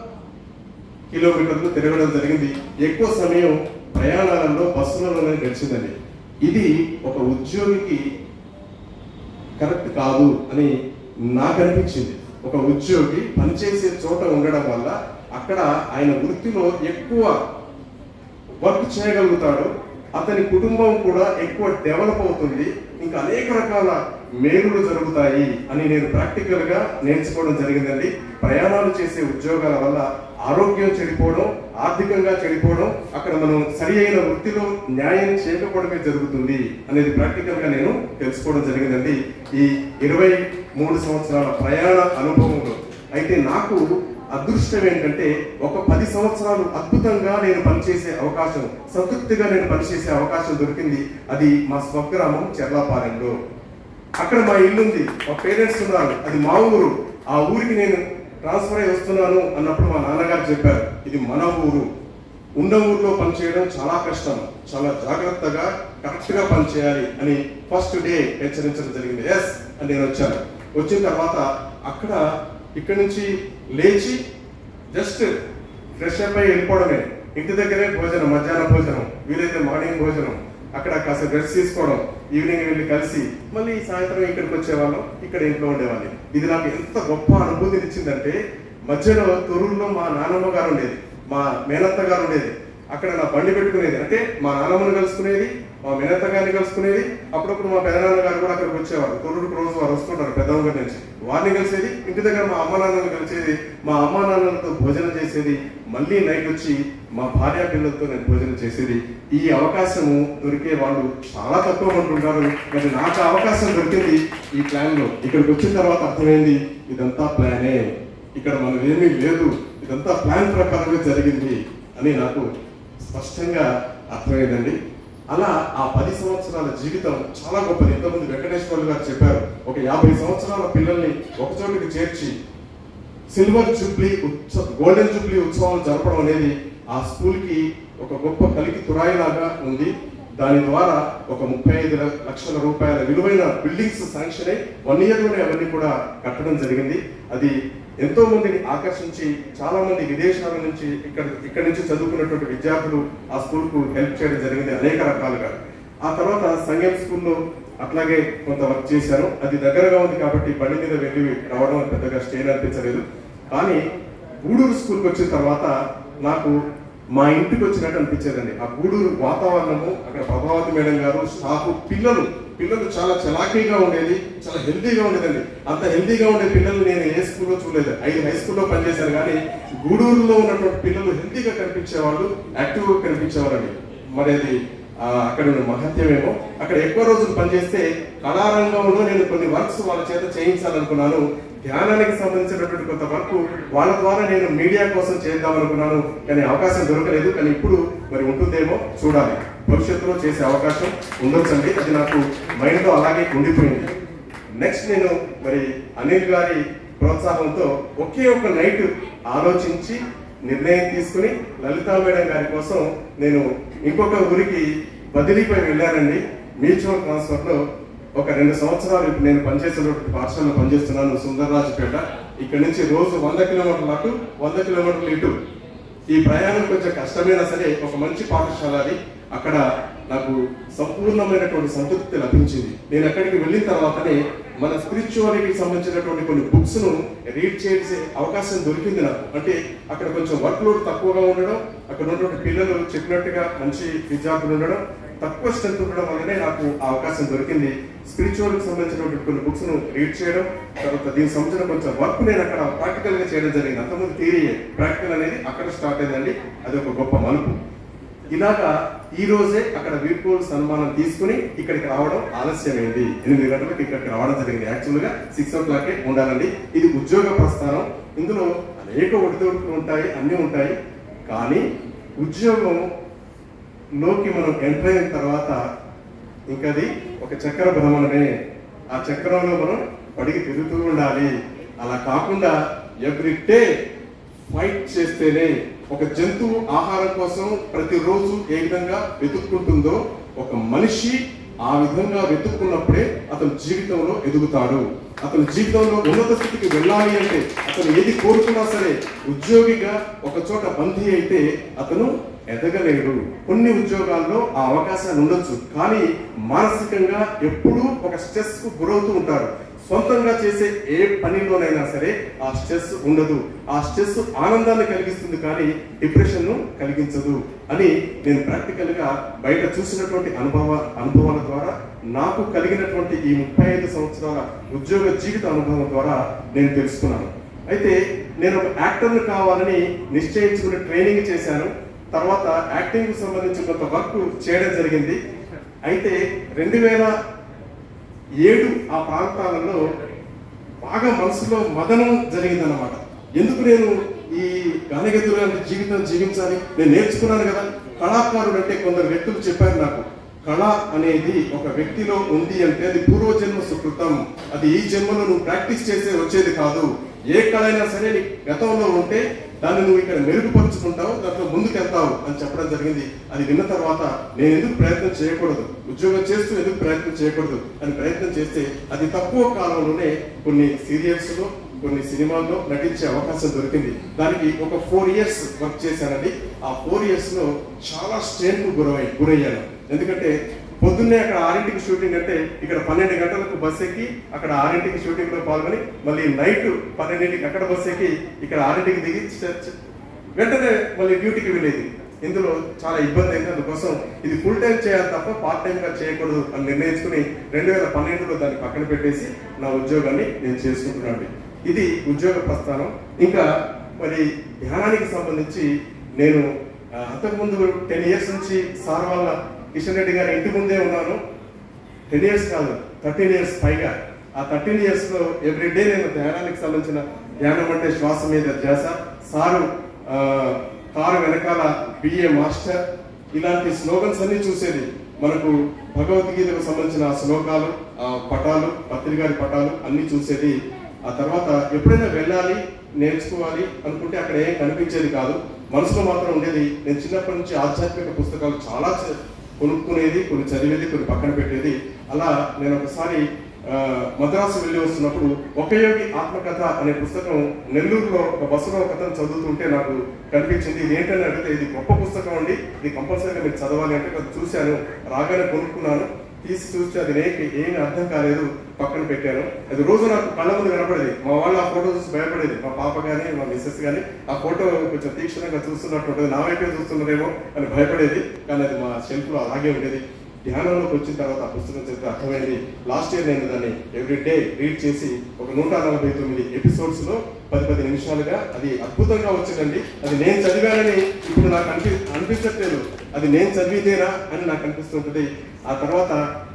కిలోమీటర్లు తిరగడం జరిగింది ఎక్కువ సమయం ప్రయాణాలలో బస్సులలోనే గడిచిందండి ఇది ఒక ఉద్యోగికి కరెక్ట్ కాదు అని నాకు అనిపించింది ఒక ఉద్యోగి పనిచేసే చోట ఉండడం వల్ల అక్కడ ఆయన వృత్తిలో ఎక్కువ వర్క్ చేయగలుగుతాడు అతని కుటుంబం కూడా ఎక్కువ డెవలప్ అవుతుంది ఇంకా అనేక రకాల మేలులు జరుగుతాయి అని నేను ప్రాక్టికల్ గా నేర్చుకోవడం జరిగిందండి ప్రయాణాలు చేసే ఉద్యోగాల వల్ల ఆరోగ్యం చెడిపోవడం ఆర్థికంగా చెడిపోవడం అక్కడ మనం సరి అయిన వృత్తిలో న్యాయం చేయకపోవడమే జరుగుతుంది అనేది ప్రాక్టికల్ గా నేను తెలుసుకోవడం జరిగిందండి ఈ ఇరవై మూడు సంవత్సరాల ప్రయాణ అనుభవంలో అయితే నాకు అదృష్టం ఏంటంటే ఒక పది సంవత్సరాలు అద్భుతంగా నేను పనిచేసే అవకాశం సంతృప్తిగా నేను పనిచేసే అవకాశం దొరికింది అది మా స్వగ్రామం చెర్లాపాలెంలో అక్కడ మా ఇల్లు ఉంది మా పేరెంట్స్ ఉన్నారు అది మా ఊరు ఆ ఊరికి నేను ట్రాన్స్ఫర్ అయి వస్తున్నాను అన్నప్పుడు మా నాన్నగారు చెప్పారు ఇది మన ఊరు ఉన్న ఊర్లో పనిచేయడం చాలా కష్టం చాలా జాగ్రత్తగా కరెక్ట్ గా పనిచేయాలి అని ఫస్ట్ డే హెచ్చరించడం జరిగింది ఎస్ అని నేను వచ్చాను వచ్చిన తర్వాత అక్కడ ఇక్కడి నుంచి లేచి జస్ట్ ఫ్రెష్ అప్ అయి వెళ్ళిపోవడమే ఇంటి దగ్గరే భోజనం మధ్యాహ్న భోజనం వీలైతే మార్నింగ్ భోజనం అక్కడ కాస్త రెస్ట్ తీసుకోవడం ఈవినింగ్ వెళ్ళి కలిసి మళ్ళీ సాయంత్రం ఇక్కడికి వచ్చేవాళ్ళం ఇక్కడ ఇంట్లో ఉండేవాళ్ళం ఇది నాకు ఎంత గొప్ప అనుభూతిని ఇచ్చిందంటే మధ్యలో తొరూరులో మా నాన్నమ్మ గారు ఉండేది మా మేనత్త గారు ఉండేది అక్కడ నా బండి పెట్టుకునేది అంటే మా నాన్నమ్మని కలుసుకునేది మా మేనత్త గారిని కలుసుకునేది అప్పుడప్పుడు మా పెదనాన్న గారు కూడా అక్కడికి వచ్చేవారు తొర్రూరుకు రోజు వారు వస్తుంటారు పెద్దమ్మ గారి నుంచి వారిని కలిసేది ఇంటి దగ్గర మా అమ్మ నాన్నని కలిసేది మా అమ్మ నాన్నలతో భోజనం చేసేది మళ్ళీ నైట్ వచ్చి మా భార్య పిల్లలతో నేను భోజనం చేసేది ఈ అవకాశము దొరికే వాళ్ళు చాలా తక్కువ మంది ఉంటారు మరి నాకు ఆ అవకాశం దొరికింది ఈ ప్లాన్ లో ఇక్కడికి వచ్చిన తర్వాత అర్థమైంది ఇదంతా ప్లానే ఇక్కడ మనం ఏమీ లేదు ఇదంతా ప్లాన్ ప్రకారమే జరిగింది అని నాకు స్పష్టంగా అర్థమైందండి అలా ఆ పది సంవత్సరాల జీవితం చాలా గొప్పది ఎంతమంది వెంకటేశ్వర్లు గారు చెప్పారు ఒక యాభై సంవత్సరాల పిల్లల్ని ఒక చోటికి చేర్చి సిల్వర్ జూబ్లీ ఉత్సవ గోల్డెన్ జూబ్లీ ఉత్సవాలు జరపడం అనేది ఆ స్కూల్ కి ఒక గొప్ప కలికి తురాయిలాగా ఉంది దాని ద్వారా ఒక ముప్పై ఐదు ల- లక్షల రూపాయల విలువైన బిల్డింగ్స్ శాంక్షన్ అయి వన్ ఇయర్ లోనే అవన్నీ కూడా కట్టడం జరిగింది అది ఎంతో మందిని ఆకర్షించి చాలా మంది విదేశాల నుంచి ఇక్కడ ఇక్కడ నుంచి చదువుకున్నటువంటి విద్యార్థులు ఆ స్కూల్ కు హెల్ప్ చేయడం జరిగింది అనేక రకాలుగా ఆ తర్వాత సంగం స్కూల్లో అట్లాగే కొంత వర్క్ చేశాను అది దగ్గరగా ఉంది కాబట్టి బండి మీద వెళ్ళి రావడం పెద్దగా స్టేన్ అనిపించలేదు కానీ గూడూరు స్కూల్కి వచ్చిన తర్వాత నాకు మా ఇంటికి వచ్చినట్టు అనిపించేదండి ఆ గూడూరు వాతావరణము అక్కడ ప్రభావతి మేడం గారు స్టాఫ్ పిల్లలు పిల్లలు చాలా చలాకీగా ఉండేది చాలా హెల్తీగా ఉండేదండి అంత హెల్తీగా ఉండే పిల్లలు నేను ఏ స్కూల్లో చూడలేదు ఐదు హై స్కూల్లో పనిచేశాను కానీ గూడూరులో ఉన్నటువంటి పిల్లలు హెల్తీగా కనిపించేవాళ్ళు యాక్టివ్గా కనిపించేవారండి మరి అది ఆ, అక్కడ ఉన్న మహత్యమేమో అక్కడ ఎక్కువ రోజులు పనిచేస్తే కళారంగంలో నేను కొన్ని వర్క్స్ వాళ్ళ చేత చేయించాలనుకున్నాను ధ్యానానికి సంబంధించినటువంటి కొంత వర్క్ వాళ్ళ ద్వారా నేను మీడియా కోసం చేద్దాం అనుకున్నాను కానీ అవకాశం దొరకలేదు కానీ ఇప్పుడు మరి ఉంటుందేమో చూడాలి భవిష్యత్తులో చేసే అవకాశం ఉండొచ్చండి అది నాకు మైండ్లో అలాగే ఉండిపోయింది నెక్స్ట్ నేను మరి అనిల్ గారి ప్రోత్సాహంతో ఒకే ఒక నైట్ ఆలోచించి నిర్ణయం తీసుకుని లలితా మేడం గారి కోసం నేను ఇంకొక ఊరికి బదిలీపై వెళ్ళానండి మ్యూచువల్ ట్రాన్స్ఫర్ లో ఒక రెండు సంవత్సరాలు ఇప్పుడు నేను పనిచేసినటువంటి పాఠశాలలో పనిచేస్తున్నాను సుందరరాజుపేట ఇక్కడ నుంచి రోజు వంద కిలోమీటర్లు అటు వంద కిలోమీటర్లు ఇటు ఈ ప్రయాణం కొంచెం కష్టమైనా సరే ఒక మంచి పాఠశాల అది అక్కడ నాకు సంపూర్ణమైనటువంటి సంతృప్తి లభించింది నేను అక్కడికి వెళ్ళిన తర్వాతనే మన స్పిరిచువాలిటీకి సంబంధించినటువంటి కొన్ని బుక్స్ ను రీడ్ చేసే అవకాశం దొరికింది నాకు అంటే అక్కడ కొంచెం వర్క్ లోడ్ తక్కువగా ఉండడం అక్కడ ఉన్నటువంటి పిల్లలు చెప్పినట్టుగా మంచి విద్యార్థులు ఉండడం తక్కువ స్ట్రెంత్ ఉండడం వల్లనే నాకు ఆ అవకాశం దొరికింది స్పిరిచువల్ కి సంబంధించినటువంటి కొన్ని బుక్స్ ను రీడ్ చేయడం తర్వాత దీనికి సంబంధించిన కొంచెం వర్క్ నేను అక్కడ ప్రాక్టికల్ గా చేయడం జరిగింది అంతకుముందు థియరీ ప్రాక్టికల్ అనేది అక్కడ స్టార్ట్ అయిందండి అది ఒక గొప్ప మలుపు ఇలాగా ఈ రోజే అక్కడ వీడ్కోలు సన్మానం తీసుకుని ఇక్కడికి రావడం ఆలస్యమైంది ఎనిమిది గంటలకు ఇక్కడికి రావడం జరిగింది యాక్చువల్ గా సిక్స్ ఓ క్లాక్ ఉండాలండి ఇది ఉద్యోగ ప్రస్థానం ఇందులో అనేక ఒడిదొడుకులు ఉంటాయి అన్నీ ఉంటాయి కానీ ఉద్యోగం లోకి మనం ఎంటర్ అయిన తర్వాత ఇంకది ఒక చక్ర భ్రమణమే ఆ చక్రంలో మనం పడికి తిరుగుతూ ఉండాలి అలా కాకుండా ఎవ్రీ డే ఫైట్ చేస్తేనే ఒక జంతువు ఆహారం కోసం ప్రతిరోజు ఏ విధంగా వెతుక్కుంటుందో ఒక మనిషి ఆ విధంగా వెతుక్కున్నప్పుడే అతను జీవితంలో ఎదుగుతాడు అతను జీవితంలో ఉన్నత స్థితికి వెళ్ళాలి అంటే అతను ఏది కోరుకున్నా సరే ఉద్యోగిగా ఒక చోట బందీ అయితే అతను ఎదగలేడు కొన్ని ఉద్యోగాల్లో ఆ అవకాశాలు ఉండొచ్చు కానీ మానసికంగా ఎప్పుడూ ఒక స్ట్రెస్ కు గురవుతూ ఉంటారు సొంతంగా చేసే ఏ పనిలోనైనా సరే ఆ స్ట్రెస్ ఉండదు ఆ స్ట్రెస్ ఆనందాన్ని కలిగిస్తుంది కానీ డిప్రెషన్ ను కలిగించదు అని నేను ప్రాక్టికల్ గా బయట చూసినటువంటి అనుభవ అనుభవాల ద్వారా నాకు కలిగినటువంటి ఈ ముప్పై ఐదు సంవత్సరాల ఉద్యోగ జీవిత అనుభవం ద్వారా నేను తెలుసుకున్నాను అయితే నేను ఒక యాక్టర్ని కావాలని నిశ్చయించుకుని ట్రైనింగ్ చేశాను తర్వాత యాక్టింగ్ కు సంబంధించి కొంత వర్క్ చేయడం జరిగింది అయితే రెండు వేల ఏడు ఆ ప్రాంతాలలో బాగా మనసులో మదనం జరిగిందన్నమాట ఎందుకు నేను ఈ గానగతులు లాంటి జీవితం జీవించాలి నేను నేర్చుకున్నాను కదా కళాకారుడు అంటే కొందరు వ్యక్తులు చెప్పారు నాకు కళ అనేది ఒక వ్యక్తిలో ఉంది అంటే అది పూర్వజన్మ సుకృతం అది ఈ జన్మలో నువ్వు ప్రాక్టీస్ చేసే వచ్చేది కాదు ఏ కళ అయినా సరే నీ గతంలో ఉంటే దాన్ని నువ్వు ఇక్కడ మెరుగుపరుచుకుంటావు దాంట్లో ముందుకెళ్తావు అని చెప్పడం జరిగింది అది విన్న తర్వాత నేను ఎందుకు ప్రయత్నం చేయకూడదు ఉద్యోగం చేస్తూ ఎందుకు ప్రయత్నం చేయకూడదు అని ప్రయత్నం చేస్తే అది తక్కువ కాలంలోనే కొన్ని సీరియల్స్ లో కొన్ని సినిమాల్లో నటించే అవకాశం దొరికింది దానికి ఒక ఫోర్ ఇయర్స్ వర్క్ చేశానండి ఆ ఫోర్ ఇయర్స్ లో చాలా స్ట్రెయిన్ కు గురై గురయ్యాను ఎందుకంటే పొద్దున్నే అక్కడ ఆరింటికి షూటింగ్ అంటే ఇక్కడ పన్నెండు గంటలకు బస్ ఎక్కి అక్కడ ఆరింటికి షూటింగ్ లో పాల్గొని మళ్ళీ నైట్ పన్నెండింటికి అక్కడ బస్ ఎక్కి ఇక్కడ ఆరింటికి దిగి చ- చ- వెంటనే మళ్ళీ డ్యూటీకి వెళ్ళేది ఇందులో చాలా ఇబ్బంది అయింది అందుకోసం ఇది ఫుల్ టైం చేయాలి తప్ప పార్ట్ టైం గా చేయకూడదు అని నిర్ణయించుకుని రెండు వేల పన్నెండులో దాన్ని పక్కన పెట్టేసి నా ఉద్యోగాన్ని నేను చేసుకుంటున్నాను ఇది ఉద్యోగ ప్రస్థానం ఇంకా మరి ధ్యానానికి సంబంధించి నేను ఆ, అంతకుముందు టెన్ ఇయర్స్ నుంచి సార్ వాళ్ళ కిషన్ రెడ్డి గారి ఇంటి ముందే ఉన్నాను టెన్ ఇయర్స్ కాదు థర్టీన్ ఇయర్స్ పైగా ఆ థర్టీన్ ఇయర్స్ లో ఎవ్రీ డే నేను ధ్యానానికి సంబంధించిన ధ్యానం అంటే శ్వాస మీద ధ్యాస సారు ఆ, కారు వెనకాల బిఏ మాస్టర్ ఇలాంటి స్లోగన్స్ అన్ని చూసేది మనకు భగవద్గీతకు సంబంధించిన ఆ శ్లోకాలు ఆ పటాలు పత్రి గారి పటాలు అన్ని చూసేది ఆ తర్వాత ఎప్పుడైనా వెళ్ళాలి నేర్చుకోవాలి అనుకుంటే అక్కడ ఏం కనిపించేది కాదు మనసులో మాత్రం ఉండేది నేను చిన్నప్పటి నుంచి ఆధ్యాత్మిక పుస్తకాలు చాలా చ- కొనుక్కునేది కొన్ని చదివేది కొన్ని పక్కన పెట్టేది అలా నేను ఒకసారి ఆ, మద్రాసు వెళ్ళి వస్తున్నప్పుడు ఒక యోగి ఆత్మకథ అనే పుస్తకం నెల్లూరులో ఒక బస్సులో ఒక అతను చదువుతుంటే నాకు కనిపించింది ఇది ఏంటని అడిగితే ఇది గొప్ప పుస్తకం అండి ఇది కంపల్సరీగా మీరు చదవాలి అంటే కొంచెం చూశాను రాగానే కొనుక్కున్నాను తీసి చూస్తే అది నేకి ఏమీ అర్థం కాలేదు పక్కన పెట్టాను అది రోజు నాకు కళ్ళ ముందు కనపడేది మా వాళ్ళు ఆ ఫోటో చూసి భయపడేది మా పాప కానీ మా మిస్సెస్ కానీ ఆ ఫోటో కొంచెం తీక్షణంగా చూస్తున్నట్టు ఉంటుంది నా వైపే చూస్తున్నారేమో అని భయపడేది కానీ అది మా షెల్ఫ్ లో అలాగే ఉండేది ధ్యానంలోకి వచ్చిన తర్వాత ఆ పుస్తకం చదివితే అర్థమైంది లాస్ట్ ఇయర్ నేను దాన్ని ఎవ్రీ డే రీడ్ చేసి ఒక నూట నలభై తొమ్మిది ఎపిసోడ్స్ లో పది పది నిమిషాలుగా అది అద్భుతంగా వచ్చిందండి అది నేను చదివానని ఇప్పుడు నాకు అనిపి అనిపించట్లేదు అది నేను చదివితేనా అని నాకు అనిపిస్తుంటుంది ఆ తర్వాత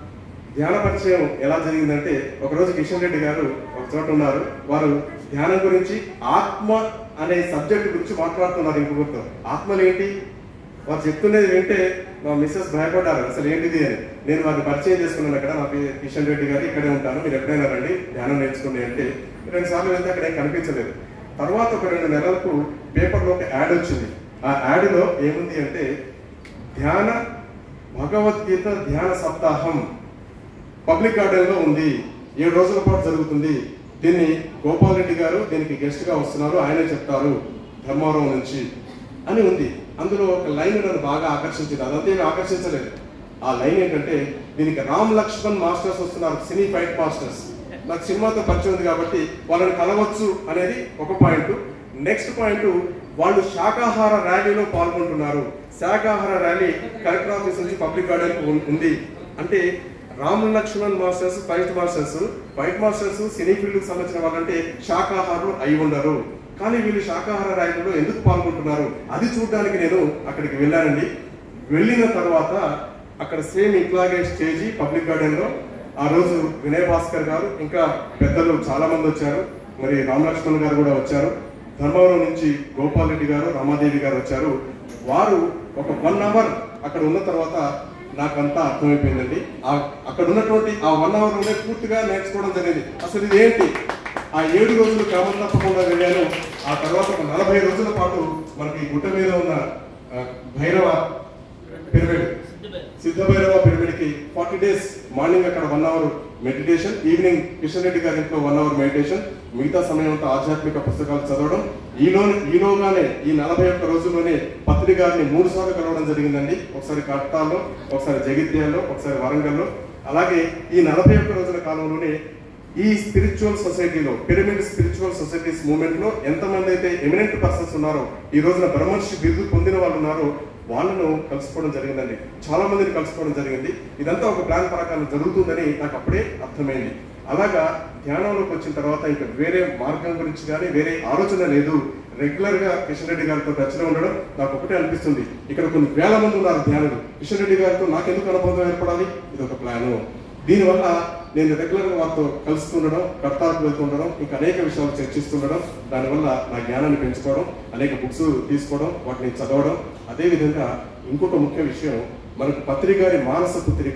ధ్యాన పరిచయం ఎలా జరిగిందంటే ఒకరోజు కిషన్ రెడ్డి గారు ఒక చోట ఉన్నారు వారు ధ్యానం గురించి ఆత్మ అనే సబ్జెక్ట్ గురించి మాట్లాడుతున్నారు ఇంకొకరితో ఆత్మలు ఏంటి వారు చెప్తున్నది వింటే మా మిస్సెస్ భయపడ్డారు అసలు ఏంటిది అని నేను వారిని పరిచయం చేసుకున్నాను అక్కడ నా పేరు కిషన్ రెడ్డి గారు ఇక్కడే ఉంటాను మీరు ఎప్పుడైనా రండి ధ్యానం నేర్చుకోండి అంటే రెండు సార్లు వెళ్తే అక్కడ ఏం కనిపించలేదు తర్వాత ఒక రెండు నెలలకు పేపర్లో ఒక యాడ్ వచ్చింది ఆ యాడ్లో ఏముంది అంటే ధ్యాన భగవద్గీత ధ్యాన సప్తాహం పబ్లిక్ గార్డెన్ లో ఉంది ఏడు రోజుల పాటు జరుగుతుంది దీన్ని గోపాల్ రెడ్డి గారు దీనికి గెస్ట్ గా వస్తున్నారు ఆయనే చెప్తారు ధర్మవరం నుంచి అని ఉంది అందులో ఒక లైన్ నన్ను బాగా ఆకర్షించింది అదంతా ఏమీ ఆకర్షించలేదు ఆ లైన్ ఏంటంటే దీనికి రామ్ లక్ష్మణ్ మాస్టర్స్ వస్తున్నారు సినీ ఫైట్ మాస్టర్స్ నాకు సినిమాతో పరిచయం ఉంది కాబట్టి వాళ్ళని కలవచ్చు అనేది ఒక పాయింట్ నెక్స్ట్ పాయింట్ వాళ్ళు శాకాహార ర్యాలీలో పాల్గొంటున్నారు శాకాహార ర్యాలీ కలెక్టర్ ఆఫీస్ నుంచి పబ్లిక్ గార్డెన్ ఉంది అంటే Ram Lakshman masters fight masters fight masters cine ఫీల్డ్కి సంబంధించిన వాళ్ళంటే శాకాహారులు అయి ఉండరు కానీ వీళ్ళు శాకాహార ర్యాలీలో ఎందుకు పాల్గొంటున్నారు అది చూడడానికి నేను అక్కడికి వెళ్ళానండి వెళ్ళిన తర్వాత అక్కడ సేమ్ ఇట్లాగే స్టేజీ పబ్లిక్ గార్డెన్ లో ఆ రోజు వినయ్ భాస్కర్ గారు ఇంకా పెద్దలు చాలా మంది వచ్చారు మరి రామ్ లక్ష్మణ్ గారు కూడా వచ్చారు ధర్మవరం నుంచి గోపాల్ రెడ్డి గారు రమాదేవి గారు వచ్చారు వారు ఒక వన్ అవర్ అక్కడ ఉన్న తర్వాత నాకంతా అర్థమైపోయిందండి ఆ అక్కడ ఉన్నటువంటి ఆ వన్ అవర్ లోనే పూర్తిగా నేర్చుకోవడం జరిగింది అసలు ఇది ఏంటి ఆ ఏడు రోజులు క్రమం తప్పకుండా వెళ్ళాను ఆ తర్వాత ఒక నలభై రోజుల పాటు మనకి గుట్ట మీద ఉన్న ఆ, భైరవ పిరమిడ్ సిద్ధ భైరవ పిరమిడ్ కి ఫార్టీ డేస్ మార్నింగ్ అక్కడ one hour meditation evening Kishan Reddy గారి ఇంట్లో వన్ అవర్ మెడిటేషన్ మిగతా సమయం అంతా ఆధ్యాత్మిక పుస్తకాలు చదవడం ఈలో ఈలోగానే ఈ నలభై ఒక్క రోజుల్లోనే పత్రి గారిని మూడు సార్లు కలవడం జరిగిందండి ఒకసారి కట్టాల్లో ఒకసారి జగిత్యాల్లో ఒకసారి వరంగల్లో అలాగే ఈ నలభై ఒక్క రోజుల కాలంలోనే ఈ స్పిరిచువల్ సొసైటీలో పిరమిడ్ స్పిరిచువల్ సొసైటీస్ మూవ్మెంట్ లో ఎంతమంది అయితే ఎమినెంట్ పర్సన్స్ ఉన్నారో ఈ రోజున బ్రహ్మర్షి బిరుదు పొందిన వాళ్ళు ఉన్నారో వాళ్ళను కలుసుకోవడం జరిగిందండి చాలా మందిని కలుసుకోవడం జరిగింది ఇదంతా ఒక ప్లాన్ ప్రకారం జరుగుతుందని నాకు అప్పుడే అర్థమైంది అలాగా ధ్యానంలోకి వచ్చిన తర్వాత ఇంకా వేరే మార్గం గురించి కానీ వేరే ఆలోచన లేదు రెగ్యులర్ గా కిషన్ రెడ్డి గారితో టచ్లో ఉండడం నాకు ఒకటే అనిపిస్తుంది ఇక్కడ కొన్ని వేల మంది ఉన్నారు ధ్యానులు కిషన్ రెడ్డి గారితో నాకెందుకు అనుబంధం ఏర్పడాలి ఇది ఒక ప్లాను దీనివల్ల నేను రెగ్యులర్ గా వారితో కలుస్తుండడం కర్తాలకు వెళ్తుండడం ఇంకా అనేక విషయాలు చర్చిస్తుండడం దానివల్ల నా జ్ఞానాన్ని పెంచుకోవడం అనేక బుక్స్ తీసుకోవడం వాటిని చదవడం అదేవిధంగా ఇంకొక ముఖ్య విషయం మనకు పత్రిక గారి మానస పుత్రిక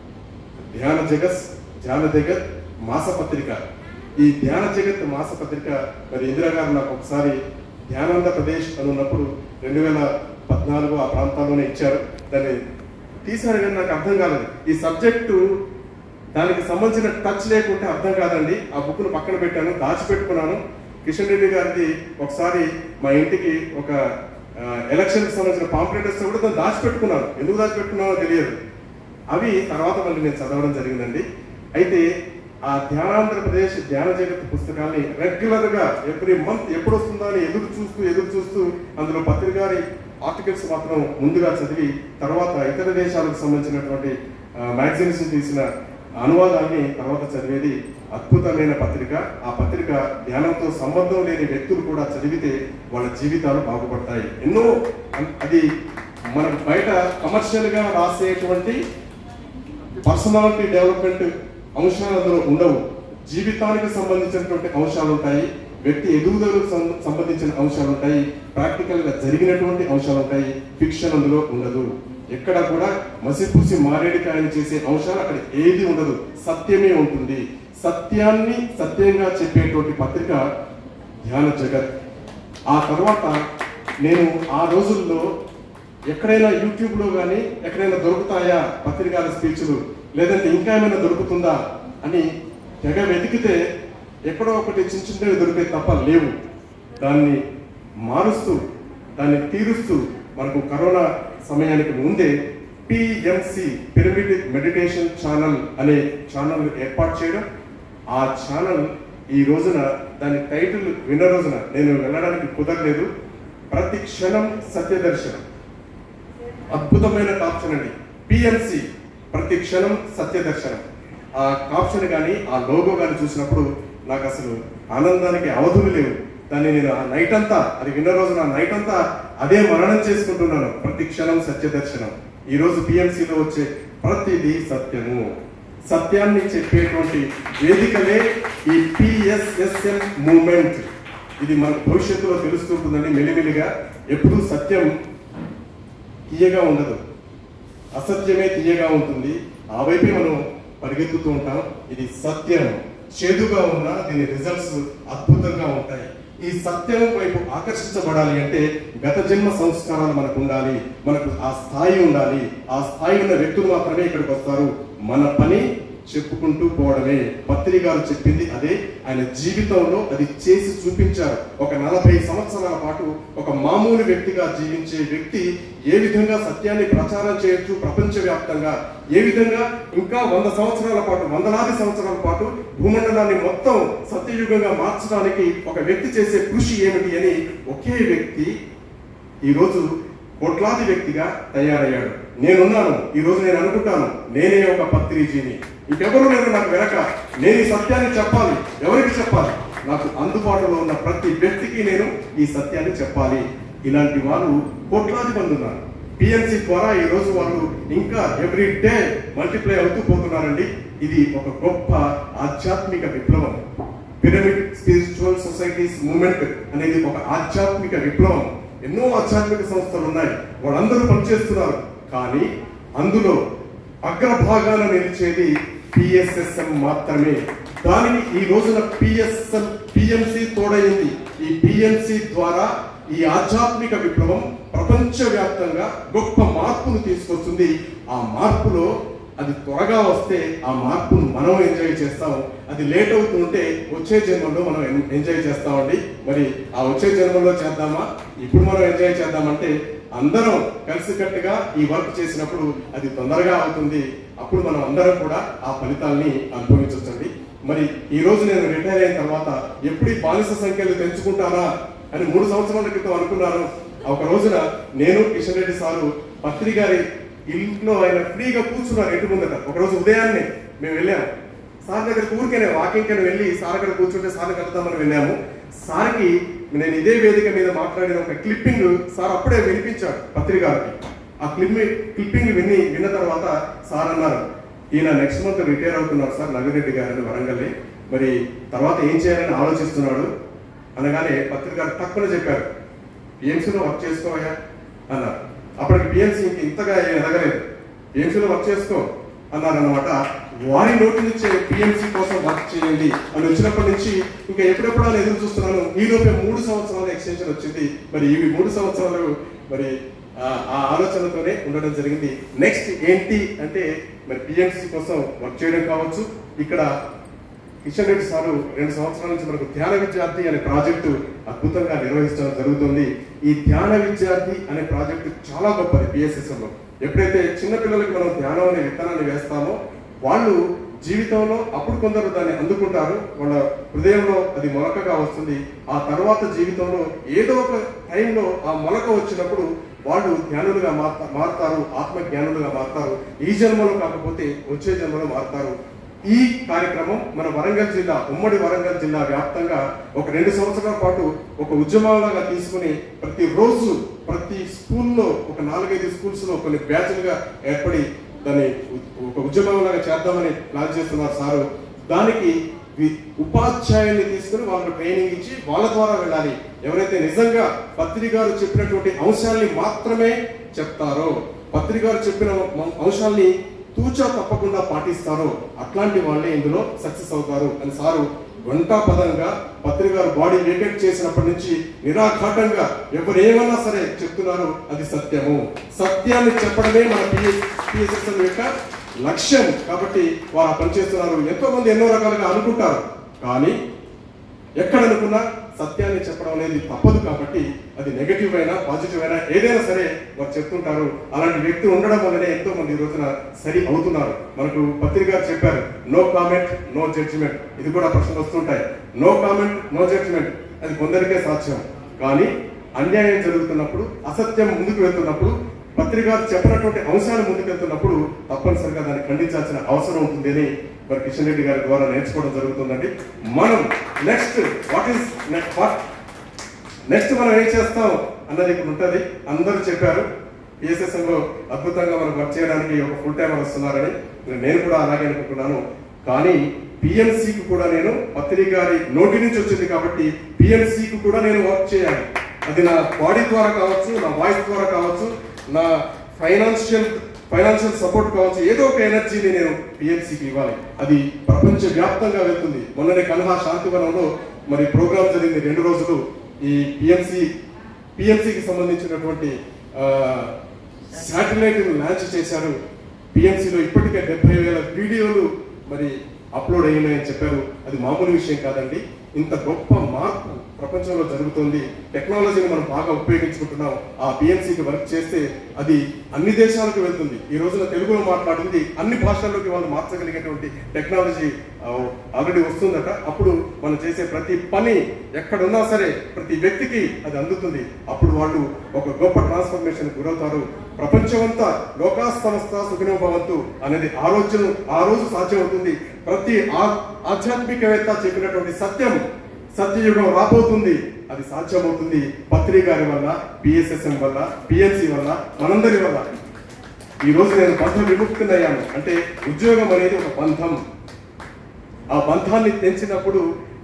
ధ్యాన జగత్ ధ్యాన జగత్ మాసపత్రిక ఈ ధ్యాన జగత్ మాసపత్రిక మరి ఇందిరా గారు నాకు ఒకసారి ధ్యానంద ప్రదేశ్ అని ఉన్నప్పుడు రెండు వేల పద్నాలుగు ఆ ప్రాంతాల్లోనే ఇచ్చారు దాన్ని తీసారు కానీ నాకు అర్థం కాలేదు ఈ సబ్జెక్టు దానికి సంబంధించిన టచ్ లేకుంటే అర్థం కాదండి ఆ బుక్ను పక్కన పెట్టాను దాచిపెట్టుకున్నాను కిషన్ రెడ్డి గారిది ఒకసారి మా ఇంటికి ఒక ఎలక్షన్ కి సంబంధించిన పాంప్లెటర్స్ కూడా దాన్ని దాచిపెట్టుకున్నాను ఎందుకు దాచిపెట్టుకున్నానో తెలియదు అవి తర్వాత మళ్ళీ నేను చదవడం జరిగిందండి అయితే ఆ ధ్యానాంధ్రప్రదేశ్ ధ్యాన జగత్ పుస్తకాన్ని రెగ్యులర్ గా ఎవ్రీ మంత్ ఎప్పుడు వస్తుందో అని ఎదురు చూస్తూ ఎదురు చూస్తూ అందులో పత్రికారి ఆర్టికల్స్ మాత్రం ముందుగా చదివి తర్వాత ఇతర దేశాలకు సంబంధించినటువంటి మ్యాగజైన్స్ తీసిన అనువాదాన్ని తర్వాత చదివేది అద్భుతమైన పత్రిక ఆ పత్రిక ధ్యానంతో సంబంధం లేని వ్యక్తులు కూడా చదివితే వాళ్ళ జీవితాలు బాగుపడతాయి ఎన్నో అన్- అది మనం బయట కమర్షియల్ గా రాసేటువంటి పర్సనాలిటీ డెవలప్మెంట్ అంశాలు అందులో ఉండవు జీవితానికి సంబంధించినటువంటి అంశాలు ఉంటాయి వ్యక్తి ఎదుగుదలకు సం- సంబంధించిన అంశాలు ఉంటాయి ప్రాక్టికల్ గా జరిగినటువంటి అంశాలు ఉంటాయి ఫిక్షన్ అందులో ఉండదు ఎక్కడ కూడా మసిపూసి మారేడికాయని చేసే అంశాలు అక్కడ ఏది ఉండదు సత్యమే ఉంటుంది సత్యాన్ని సత్యంగా చెప్పేటువంటి పత్రిక ధ్యాన జగత్ ఆ తర్వాత నేను ఆ రోజుల్లో ఎక్కడైనా యూట్యూబ్ లో కానీ ఎక్కడైనా దొరుకుతాయా పత్రికాల స్పీచ్లు లేదంటే ఇంకా ఏమైనా దొరుకుతుందా అని తెగ వెతికితే ఎక్కడో ఒకటి చిన్న చిన్నవి దొరికే తప్ప లేవు దాన్ని మారుస్తూ దాన్ని తీరుస్తూ మనకు కరోనా సమయానికి ముందే పిఎంసి పిరమిడ్ మెడిటేషన్ ఛానల్ అనే ఛానల్ ఏర్పాటు చేయడం ఆ ఛానల్ ఈ రోజున దాని టైటిల్ విన్న రోజున నేను వెళ్ళడానికి కుదరలేదు ప్రతి క్షణం సత్యదర్శనం అద్భుతమైన ఆప్షన్ అండి పిఎంసి ప్రతి క్షణం సత్య దర్శనం ఆ కాప్షన్ కానీ ఆ లోగో కానీ చూసినప్పుడు నాకు అసలు ఆనందానికి అవధులు లేవు దాన్ని నేను ఆ నైట్ అంతా అది విన్న రోజు నా నైట్ అంతా అదే మరణం చేసుకుంటున్నాను ప్రతి క్షణం సత్య దర్శనం ఈ రోజు పిఎంసిలో వచ్చే ప్రతిదీ సత్యము సత్యాన్ని చెప్పేటువంటి వేదికలే ఈ పిఎస్ఎస్ఎల్ మూమెంట్ ఇది మన భవిష్యత్తులో తెలుస్తుంటుందని మెల్లిమెల్లిగా ఎప్పుడూ సత్యం తీయగా ఉండదు అసత్యమే తీయగా ఉంటుంది ఆ వైపే మనం పరిగెత్తుతూ ఉంటాం ఇది సత్యం చేదుగా ఉన్న దీని రిజల్ట్స్ అద్భుతంగా ఉంటాయి ఈ సత్యం వైపు ఆకర్షించబడాలి అంటే గత జన్మ సంస్కారాలు మనకు ఉండాలి మనకు ఆ స్థాయి ఉండాలి ఆ స్థాయి ఉన్న వ్యక్తులు మాత్రమే ఇక్కడికి వస్తారు మన పని చెప్పుకుంటూ పోవడమే పత్రి గారు చెప్పింది అదే ఆయన జీవితంలో అది చేసి చూపించారు ఒక నలభై సంవత్సరాల పాటు ఒక మామూలు వ్యక్తిగా జీవించే వ్యక్తి ఏ విధంగా సత్యాన్ని ప్రచారం చేయొచ్చు ప్రపంచవ్యాప్తంగా ఏ విధంగా ఇంకా వంద సంవత్సరాల పాటు వందలాది సంవత్సరాల పాటు భూమండలాన్ని మొత్తం సత్యయుగంగా మార్చడానికి ఒక వ్యక్తి చేసే కృషి ఏమిటి అని ఒకే వ్యక్తి ఈరోజు కోట్లాది వ్యక్తిగా తయారయ్యాడు నేనున్నాను ఈ రోజు నేను అనుకుంటాను నేనే ఒక పత్రిజీని ఇంకెవరు లేరు నాకు వెనక నేను ఈ సత్యాన్ని చెప్పాలి ఎవరికి చెప్పాలి నాకు అందుబాటులో ఉన్న ప్రతి వ్యక్తికి నేను ఈ సత్యాన్ని చెప్పాలి ఇలాంటి వారు కోట్లాది మంది ఉన్నారు పిఎన్సి ద్వారా ఈ రోజు వాళ్ళు ఇంకా ఎవ్రీ డే మల్టిప్లై అవుతూ పోతున్నారండి ఇది ఒక గొప్ప ఆధ్యాత్మిక విప్లవం పిరమిడ్ స్పిరిచువల్ సొసైటీస్ మూవ్మెంట్ అనేది ఒక ఆధ్యాత్మిక విప్లవం ఎన్నో ఆధ్యాత్మిక సంస్థలు ఉన్నాయి వాళ్ళందరూ పనిచేస్తున్నారు కానీ అందులో అగ్రభాగాన నిలిచేది పిఎస్ఎస్ఎం మాత్రమే దానికి ఈ రోజున పిఎస్ఎం పిఎంసి తోడైంది ఈ పిఎంసి ద్వారా ఈ ఆధ్యాత్మిక విప్లవం ప్రపంచవ్యాప్తంగా గొప్ప మార్పును తీసుకొస్తుంది ఆ మార్పులో అది త్వరగా వస్తే ఆ మార్పును మనం ఎంజాయ్ చేస్తాం అది లేట్ అవుతుంటే వచ్చే జన్మలో మనం ఎన్- ఎంజాయ్ చేస్తామండి మరి ఆ వచ్చే జన్మలో చేద్దామా ఇప్పుడు మనం ఎంజాయ్ చేద్దామంటే అందరం కలిసికట్టుగా ఈ వర్క్ చేసినప్పుడు అది తొందరగా అవుతుంది అప్పుడు మనం అందరం కూడా ఆ ఫలితాల్ని అనుభవించవచ్చండి మరి ఈ రోజు నేను రిటైర్ అయిన తర్వాత ఎప్పుడు ఈ బానిస సంఖ్యలు పెంచుకుంటానా అని మూడు సంవత్సరాల క్రితం అనుకున్నాను ఒక రోజున నేను కిషన్ రెడ్డి సారు పత్రి గారి ఇంట్లో ఆయన ఫ్రీగా కూర్చున్నారు ఇంటి ముందట ఒక రోజు ఉదయాన్నే మేము వెళ్ళాము సార్ దగ్గర ఊరికేనే వాకింగ్ కని వెళ్ళి సార్ అక్కడ కూర్చుంటే సార్ కలుద్దామని వెళ్ళాము సార్కి నేను ఇదే వేదిక మీద మాట్లాడిన ఒక క్లిప్పింగ్ సార్ అప్పుడే వినిపించాడు పత్రికారికి ఆ క్లిప్ క్లిప్పింగ్ విని విన్న తర్వాత సార్ అన్నారు ఈయన నెక్స్ట్ మంత్ రిటైర్ అవుతున్నారు సార్ నగిరెడ్డి గారని వరంగల్లే మరి తర్వాత ఏం చేయాలని ఆలోచిస్తున్నాడు అనగానే పత్రికారు తక్కువ చెప్పారు పిఎంసీలో వర్క్ చేసుకోవయ్యా అన్నారు అప్పటికి పిఎంసీ ఇంక ఇంతగా ఏం ఎదగలేదు పిఎంసీలో వర్క్ చేసుకో అన్నారు అనమాట వారి నోటి నుంచే పిఎంసీ కోసం వర్క్ చేయండి అని వచ్చినప్పటి నుంచి ఇంకా ఎప్పుడెప్పుడు అని ఎదురు చూస్తున్నాను ఈ లోపే మూడు సంవత్సరాల ఎక్స్టెన్షన్ వచ్చింది మరి ఇవి మూడు సంవత్సరాలు మరి ఆ ఆ ఆలోచనతోనే ఉండడం జరిగింది నెక్స్ట్ ఏంటి అంటే మరి పిఎంసీ కోసం వర్క్ చేయడం కావచ్చు ఇక్కడ కిషన్ రెడ్డి సారు రెండు సంవత్సరాల నుంచి మనకు ధ్యాన విద్యార్థి అనే ప్రాజెక్టు అద్భుతంగా నిర్వహించడం జరుగుతుంది ఈ ధ్యాన విద్యార్థి అనే ప్రాజెక్టు చాలా గొప్పది పిఎస్ఎస్ఎం లో ఎప్పుడైతే చిన్న పిల్లలకి మనం ధ్యానం అనే విత్తనాన్ని వేస్తామో వాళ్ళు జీవితంలో అప్పుడు కొందరు దాన్ని అందుకుంటారు వాళ్ళ హృదయంలో అది మొలకగా వస్తుంది ఆ తర్వాత జీవితంలో ఏదో ఒక టైంలో ఆ మొలక వచ్చినప్పుడు వాళ్ళు జ్ఞానులుగా మారుతా మారుతారు ఆత్మ జ్ఞానులుగా మారుతారు ఈ జన్మలో కాకపోతే వచ్చే జన్మలో మారుతారు ఈ కార్యక్రమం మన వరంగల్ జిల్లా ఉమ్మడి వరంగల్ జిల్లా వ్యాప్తంగా ఒక రెండు సంవత్సరాల పాటు ఒక ఉద్యమంలాగా తీసుకుని ప్రతి రోజు ప్రతి స్కూల్లో ఒక నాలుగైదు స్కూల్స్ లో కొన్ని బ్యాచ్లుగా ఏర్పడి దాన్ని ఉ- ఒక ఉద్యమంలాగా చేద్దామని ప్లాన్ చేస్తున్నారు సారు దానికి వి- ఉపాధ్యాయుల్ని తీసుకుని వాళ్ళకు ట్రైనింగ్ ఇచ్చి వాళ్ళ ద్వారా వెళ్ళాలి ఎవరైతే నిజంగా పత్రి గారు చెప్పినటువంటి అంశాల్ని మాత్రమే చెప్తారో పత్రి గారు చెప్పిన మ- అంశాల్ని తూచా తప్పకుండా పాటిస్తారో అట్లాంటి వాళ్ళే ఇందులో సక్సెస్ అవుతారు అని సారు వంటా పదంగా పత్రిక గారు బాడీ వేకెట్ చేసినప్పటి నుంచి నిరాఘాటంగా ఎవరు ఏమన్నా సరే చెప్తున్నారు అది సత్యము సత్యాన్ని చెప్పడమే మన పిఎస్ఎస్ఎల్ యొక్క లక్ష్యం కాబట్టి వారు ఆ పని చేస్తున్నారు ఎంతో మంది ఎన్నో రకాలుగా అనుకుంటారు కానీ ఎక్కడ అనుకున్నా సత్యాన్ని చెప్పడం అనేది తప్పదు కాబట్టి అది నెగటివ్ అయినా పాజిటివ్ అయినా ఏదైనా సరే వారు చెప్తుంటారు అలాంటి వ్యక్తి ఉండడం వల్లనే ఎంతో మంది ఈ రోజున సరి అవుతున్నారు మనకు పత్రిక గారు చెప్పారు నో కామెంట్ నో జడ్జిమెంట్ ఇది కూడా ప్రశ్నలు వస్తుంటాయి నో కామెంట్ నో జడ్జిమెంట్ అది కొందరికే సాధ్యం కానీ అన్యాయం జరుగుతున్నప్పుడు అసత్యం ముందుకు వెళ్తున్నప్పుడు పత్రికారు చెప్పినటువంటి అంశాలు ముందుకెళ్తున్నప్పుడు తప్పనిసరిగా దాన్ని ఖండించాల్సిన అవసరం ఉంటుంది అని మరి కిషన్ రెడ్డి గారి ద్వారా నేర్చుకోవడం జరుగుతుందండి మనం next what is next what next మనం ఏం చేస్తాం అన్నది ఇక్కడ ఉంటుంది అందరూ చెప్పారు PSSM లో అద్భుతంగా మనం వర్క్ చేయడానికి ఒక ఫుల్ టైమర్ వస్తున్నారని నేను కూడా అలాగే అనుకుంటున్నాను కానీ పిఎంసికి కూడా నేను పత్రిక గారి నోటి నుంచి వచ్చింది కాబట్టి పిఎంసికి కూడా నేను వర్క్ చేయాలి అది నా బాడీ ద్వారా కావచ్చు నా వాయిస్ ద్వారా కావచ్చు నా ఫైనాన్షియల్ ఫైనాన్షియల్ సపోర్ట్ కావచ్చు ఏదో ఒక ఎనర్జీని నేను పిఎంసికి ఇవ్వాలి అది ప్రపంచ వ్యాప్తంగా వెళ్తుంది మొన్ననే కన్హా శాంతివనంలో మరి ప్రోగ్రామ్ జరిగింది రెండు రోజులు ఈ పిఎంసి పిఎంసికి సంబంధించినటువంటి శాటిలైట్ లాంచ్ చేశారు పిఎంసిలో ఇప్పటికే డెబ్బై వేల వీడియోలు మరి అప్లోడ్ అయ్యాయని చెప్పారు అది మామూలు విషయం కాదండి ఇంత గొప్ప మార్పు ప్రపంచంలో జరుగుతుంది టెక్నాలజీని మనం బాగా ఉపయోగించుకుంటున్నాం ఆ పిఎంసికి వర్క్ చేస్తే అది అన్ని దేశాలకు వెళ్తుంది ఈ రోజున తెలుగులో మాట్లాడింది అన్ని భాషల్లోకి వాళ్ళు మార్చగలిగేటువంటి టెక్నాలజీ ఆల్రెడీ వస్తుందట అప్పుడు మనం చేసే ప్రతి పని ఎక్కడున్నా సరే ప్రతి వ్యక్తికి అది అందుతుంది అప్పుడు వాళ్ళు ఒక గొప్ప ట్రాన్స్ఫర్మేషన్ గురవుతారు ప్రపంచమంతా లోకా సంస్థ సుఖినో భవంతు అనేది ఆ రోజు ఆ రోజు సాధ్యమవుతుంది ప్రతి ఆ- ఆధ్యాత్మికవేత్త చెప్పినటువంటి సత్యం సత్యయుగం రాబోతుంది అది సాధ్యమవుతుంది పత్రిక గారి వల్ల పిఎస్ఎస్ఎం వల్ల పిఎల్సి వల్ల మనందరి వల్ల ఈ రోజు నేను బంధ విముక్తులయ్యాను అంటే ఉద్యోగం అనేది ఒక బంధం ఆ బంధాన్ని తెంచినప్పుడు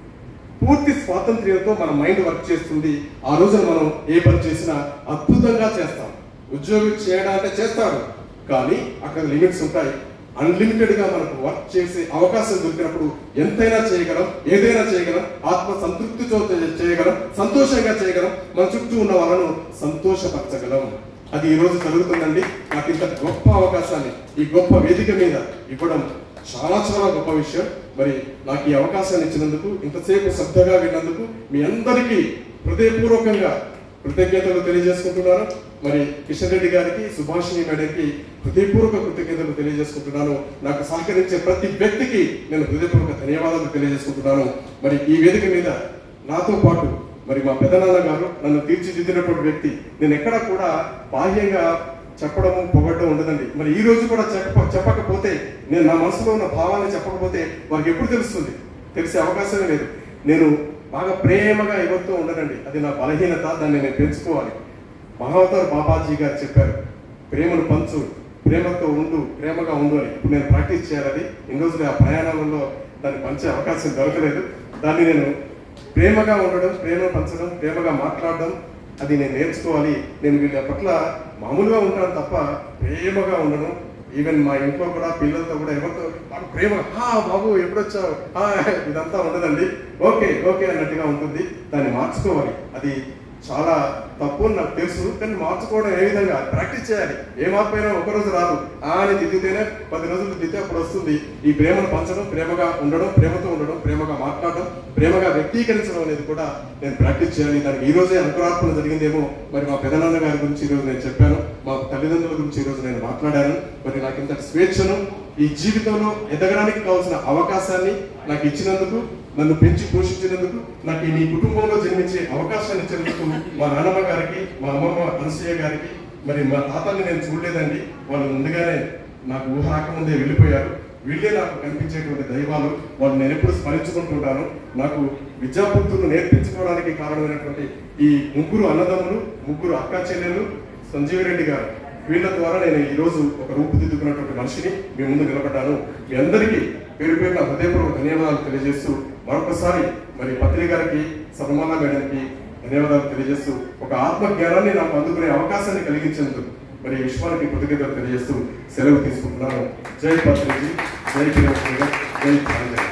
పూర్తి స్వాతంత్ర్యంతో మన మైండ్ వర్క్ చేస్తుంది ఆ రోజున మనం ఏ పని చేసినా అద్భుతంగా చేస్తాం ఉద్యోగం చేయడం అంటే చేస్తారు కానీ అక్కడ లిమిట్స్ ఉంటాయి అన్లిమిటెడ్ గా మనకు వర్క్ చేసే అవకాశం దొరికినప్పుడు ఎంతైనా చేయగలం ఏదైనా చేయగలం ఆత్మ సంతృప్తితో చే- చేయగలం సంతోషంగా చేయగలం మన చుట్టూ ఉన్న వాళ్ళను సంతోషపరచగలం అది ఈ రోజు జరుగుతుందండి నాకు ఇంత గొప్ప అవకాశాన్ని ఈ గొప్ప వేదిక మీద ఇవ్వడం చాలా చాలా గొప్ప విషయం మరి నాకు ఈ అవకాశాన్ని ఇచ్చినందుకు ఇంతసేపు శ్రద్ధగా విన్నందుకు మీ అందరికీ హృదయపూర్వకంగా కృతజ్ఞతలు తెలియజేసుకుంటున్నాను మరి కిషన్ రెడ్డి గారికి సుభాషిణి మేడంకి హృదయపూర్వక కృతజ్ఞతలు తెలియజేసుకుంటున్నాను నాకు సహకరించే ప్రతి వ్యక్తికి నేను హృదయపూర్వక ధన్యవాదాలు తెలియజేసుకుంటున్నాను మరి ఈ వేదిక మీద నాతో పాటు మరి మా పెదనాన్న గారు నన్ను తీర్చిదిద్దినటువంటి వ్యక్తి నేను ఎక్కడ కూడా బాహ్యంగా చెప్పడము పొగడడం ఉండదండి మరి ఈ రోజు కూడా చెప్ప చెప్పకపోతే నేను నా మనసులో ఉన్న భావాన్ని చెప్పకపోతే వారికి ఎప్పుడు తెలుస్తుంది తెలిసే అవకాశమే లేదు నేను బాగా ప్రేమగా ఎవరితో ఉండనండి అది నా బలహీనత దాన్ని నేను పెంచుకోవాలి మహావతార్ బాబాజీ గారు చెప్పారు ప్రేమను పంచు ప్రేమతో ఉండు ప్రేమగా ఉండు అని ఇప్పుడు నేను ప్రాక్టీస్ చేయాలి అది ఇన్ని రోజులు ఆ ప్రయాణంలో దాన్ని పంచే అవకాశం దొరకలేదు దాన్ని నేను ప్రేమగా ఉండడం ప్రేమ పంచడం ప్రేమగా మాట్లాడడం అది నేను నేర్చుకోవాలి నేను వీళ్ళ పట్ల మామూలుగా ఉంటాను తప్ప ప్రేమగా ఉండడం ఈవెన్ మా ఇంట్లో కూడా పిల్లలతో కూడా ఎవరితో మాకు ప్రేమ హా బాబు ఎప్పుడొచ్చావు హా ఇదంతా ఉండదండి ఓకే ఓకే అన్నట్టుగా ఉంటుంది దాన్ని మార్చుకోవాలి అది చాలా తప్పు అని నాకు తెలుసు కానీ మార్చుకోవడం ఏ విధంగా ప్రాక్టీస్ చేయాలి ఏ మార్పు అయినా ఒక రోజు రాదు ఆ అని దిద్దితేనే పది రోజులు దిద్దితే అప్పుడు వస్తుంది ఈ ప్రేమను పంచడం ప్రేమగా ఉండడం ప్రేమతో ఉండడం ప్రేమగా మాట్లాడడం ప్రేమగా వ్యక్తీకరించడం అనేది కూడా నేను ప్రాక్టీస్ చేయాలి దానికి ఈ రోజే అంకురార్పణ జరిగిందేమో మరి మా పెదనాన్న గారి గురించి ఈ రోజు నేను చెప్పాను మా తల్లిదండ్రుల గురించి ఈ రోజు నేను మాట్లాడాను మరి నాకు ఇంత స్వేచ్ఛను ఈ జీవితంలో ఎదగడానికి కావాల్సిన అవకాశాన్ని నాకు ఇచ్చినందుకు నన్ను పెంచి పోషించినందుకు నాకు ఈ నీ కుటుంబంలో జన్మించే అవకాశాన్ని ఇచ్చినందుకు మా నాన్నమ్మ గారికి మా అమ్మమ్మ అనసూయ గారికి మరి మా తాతల్ని నేను చూడలేదండి వాళ్ళు ముందుగానే నాకు ఊహ రాకముందే వెళ్ళిపోయారు వీళ్ళే నాకు కనిపించేటువంటి దైవాలు వాళ్ళు నేను ఎప్పుడు స్మరించుకుంటుంటాను నాకు విద్యాబుద్ధులు నేర్పించుకోవడానికి కారణమైనటువంటి ఈ ముగ్గురు అన్నదమ్ములు ముగ్గురు అక్క చెల్లెలు సంజీవరెడ్డి గారు వీళ్ళ ద్వారా నేను ఈ రోజు ఒక రూపుదిద్దుకున్నటువంటి మనిషిని మీ ముందు నిలబడ్డాను మీ అందరికీ పేరు పేరున హృదయపూర్వక ధన్యవాదాలు తెలియజేస్తూ మరొకసారి మరి పత్రిక గారికి సన్మాన మేడానికి ధన్యవాదాలు తెలియజేస్తూ ఒక ఆత్మ జ్ఞానాన్ని నాకు అందుకునే అవకాశాన్ని కలిగించేందుకు మరి ఈ విశ్వానికి కృతజ్ఞతలు తెలియజేస్తూ సెలవు తీసుకుంటున్నాను జై పత్రిజీ జై కిరణ్ జై ప్రాంజలి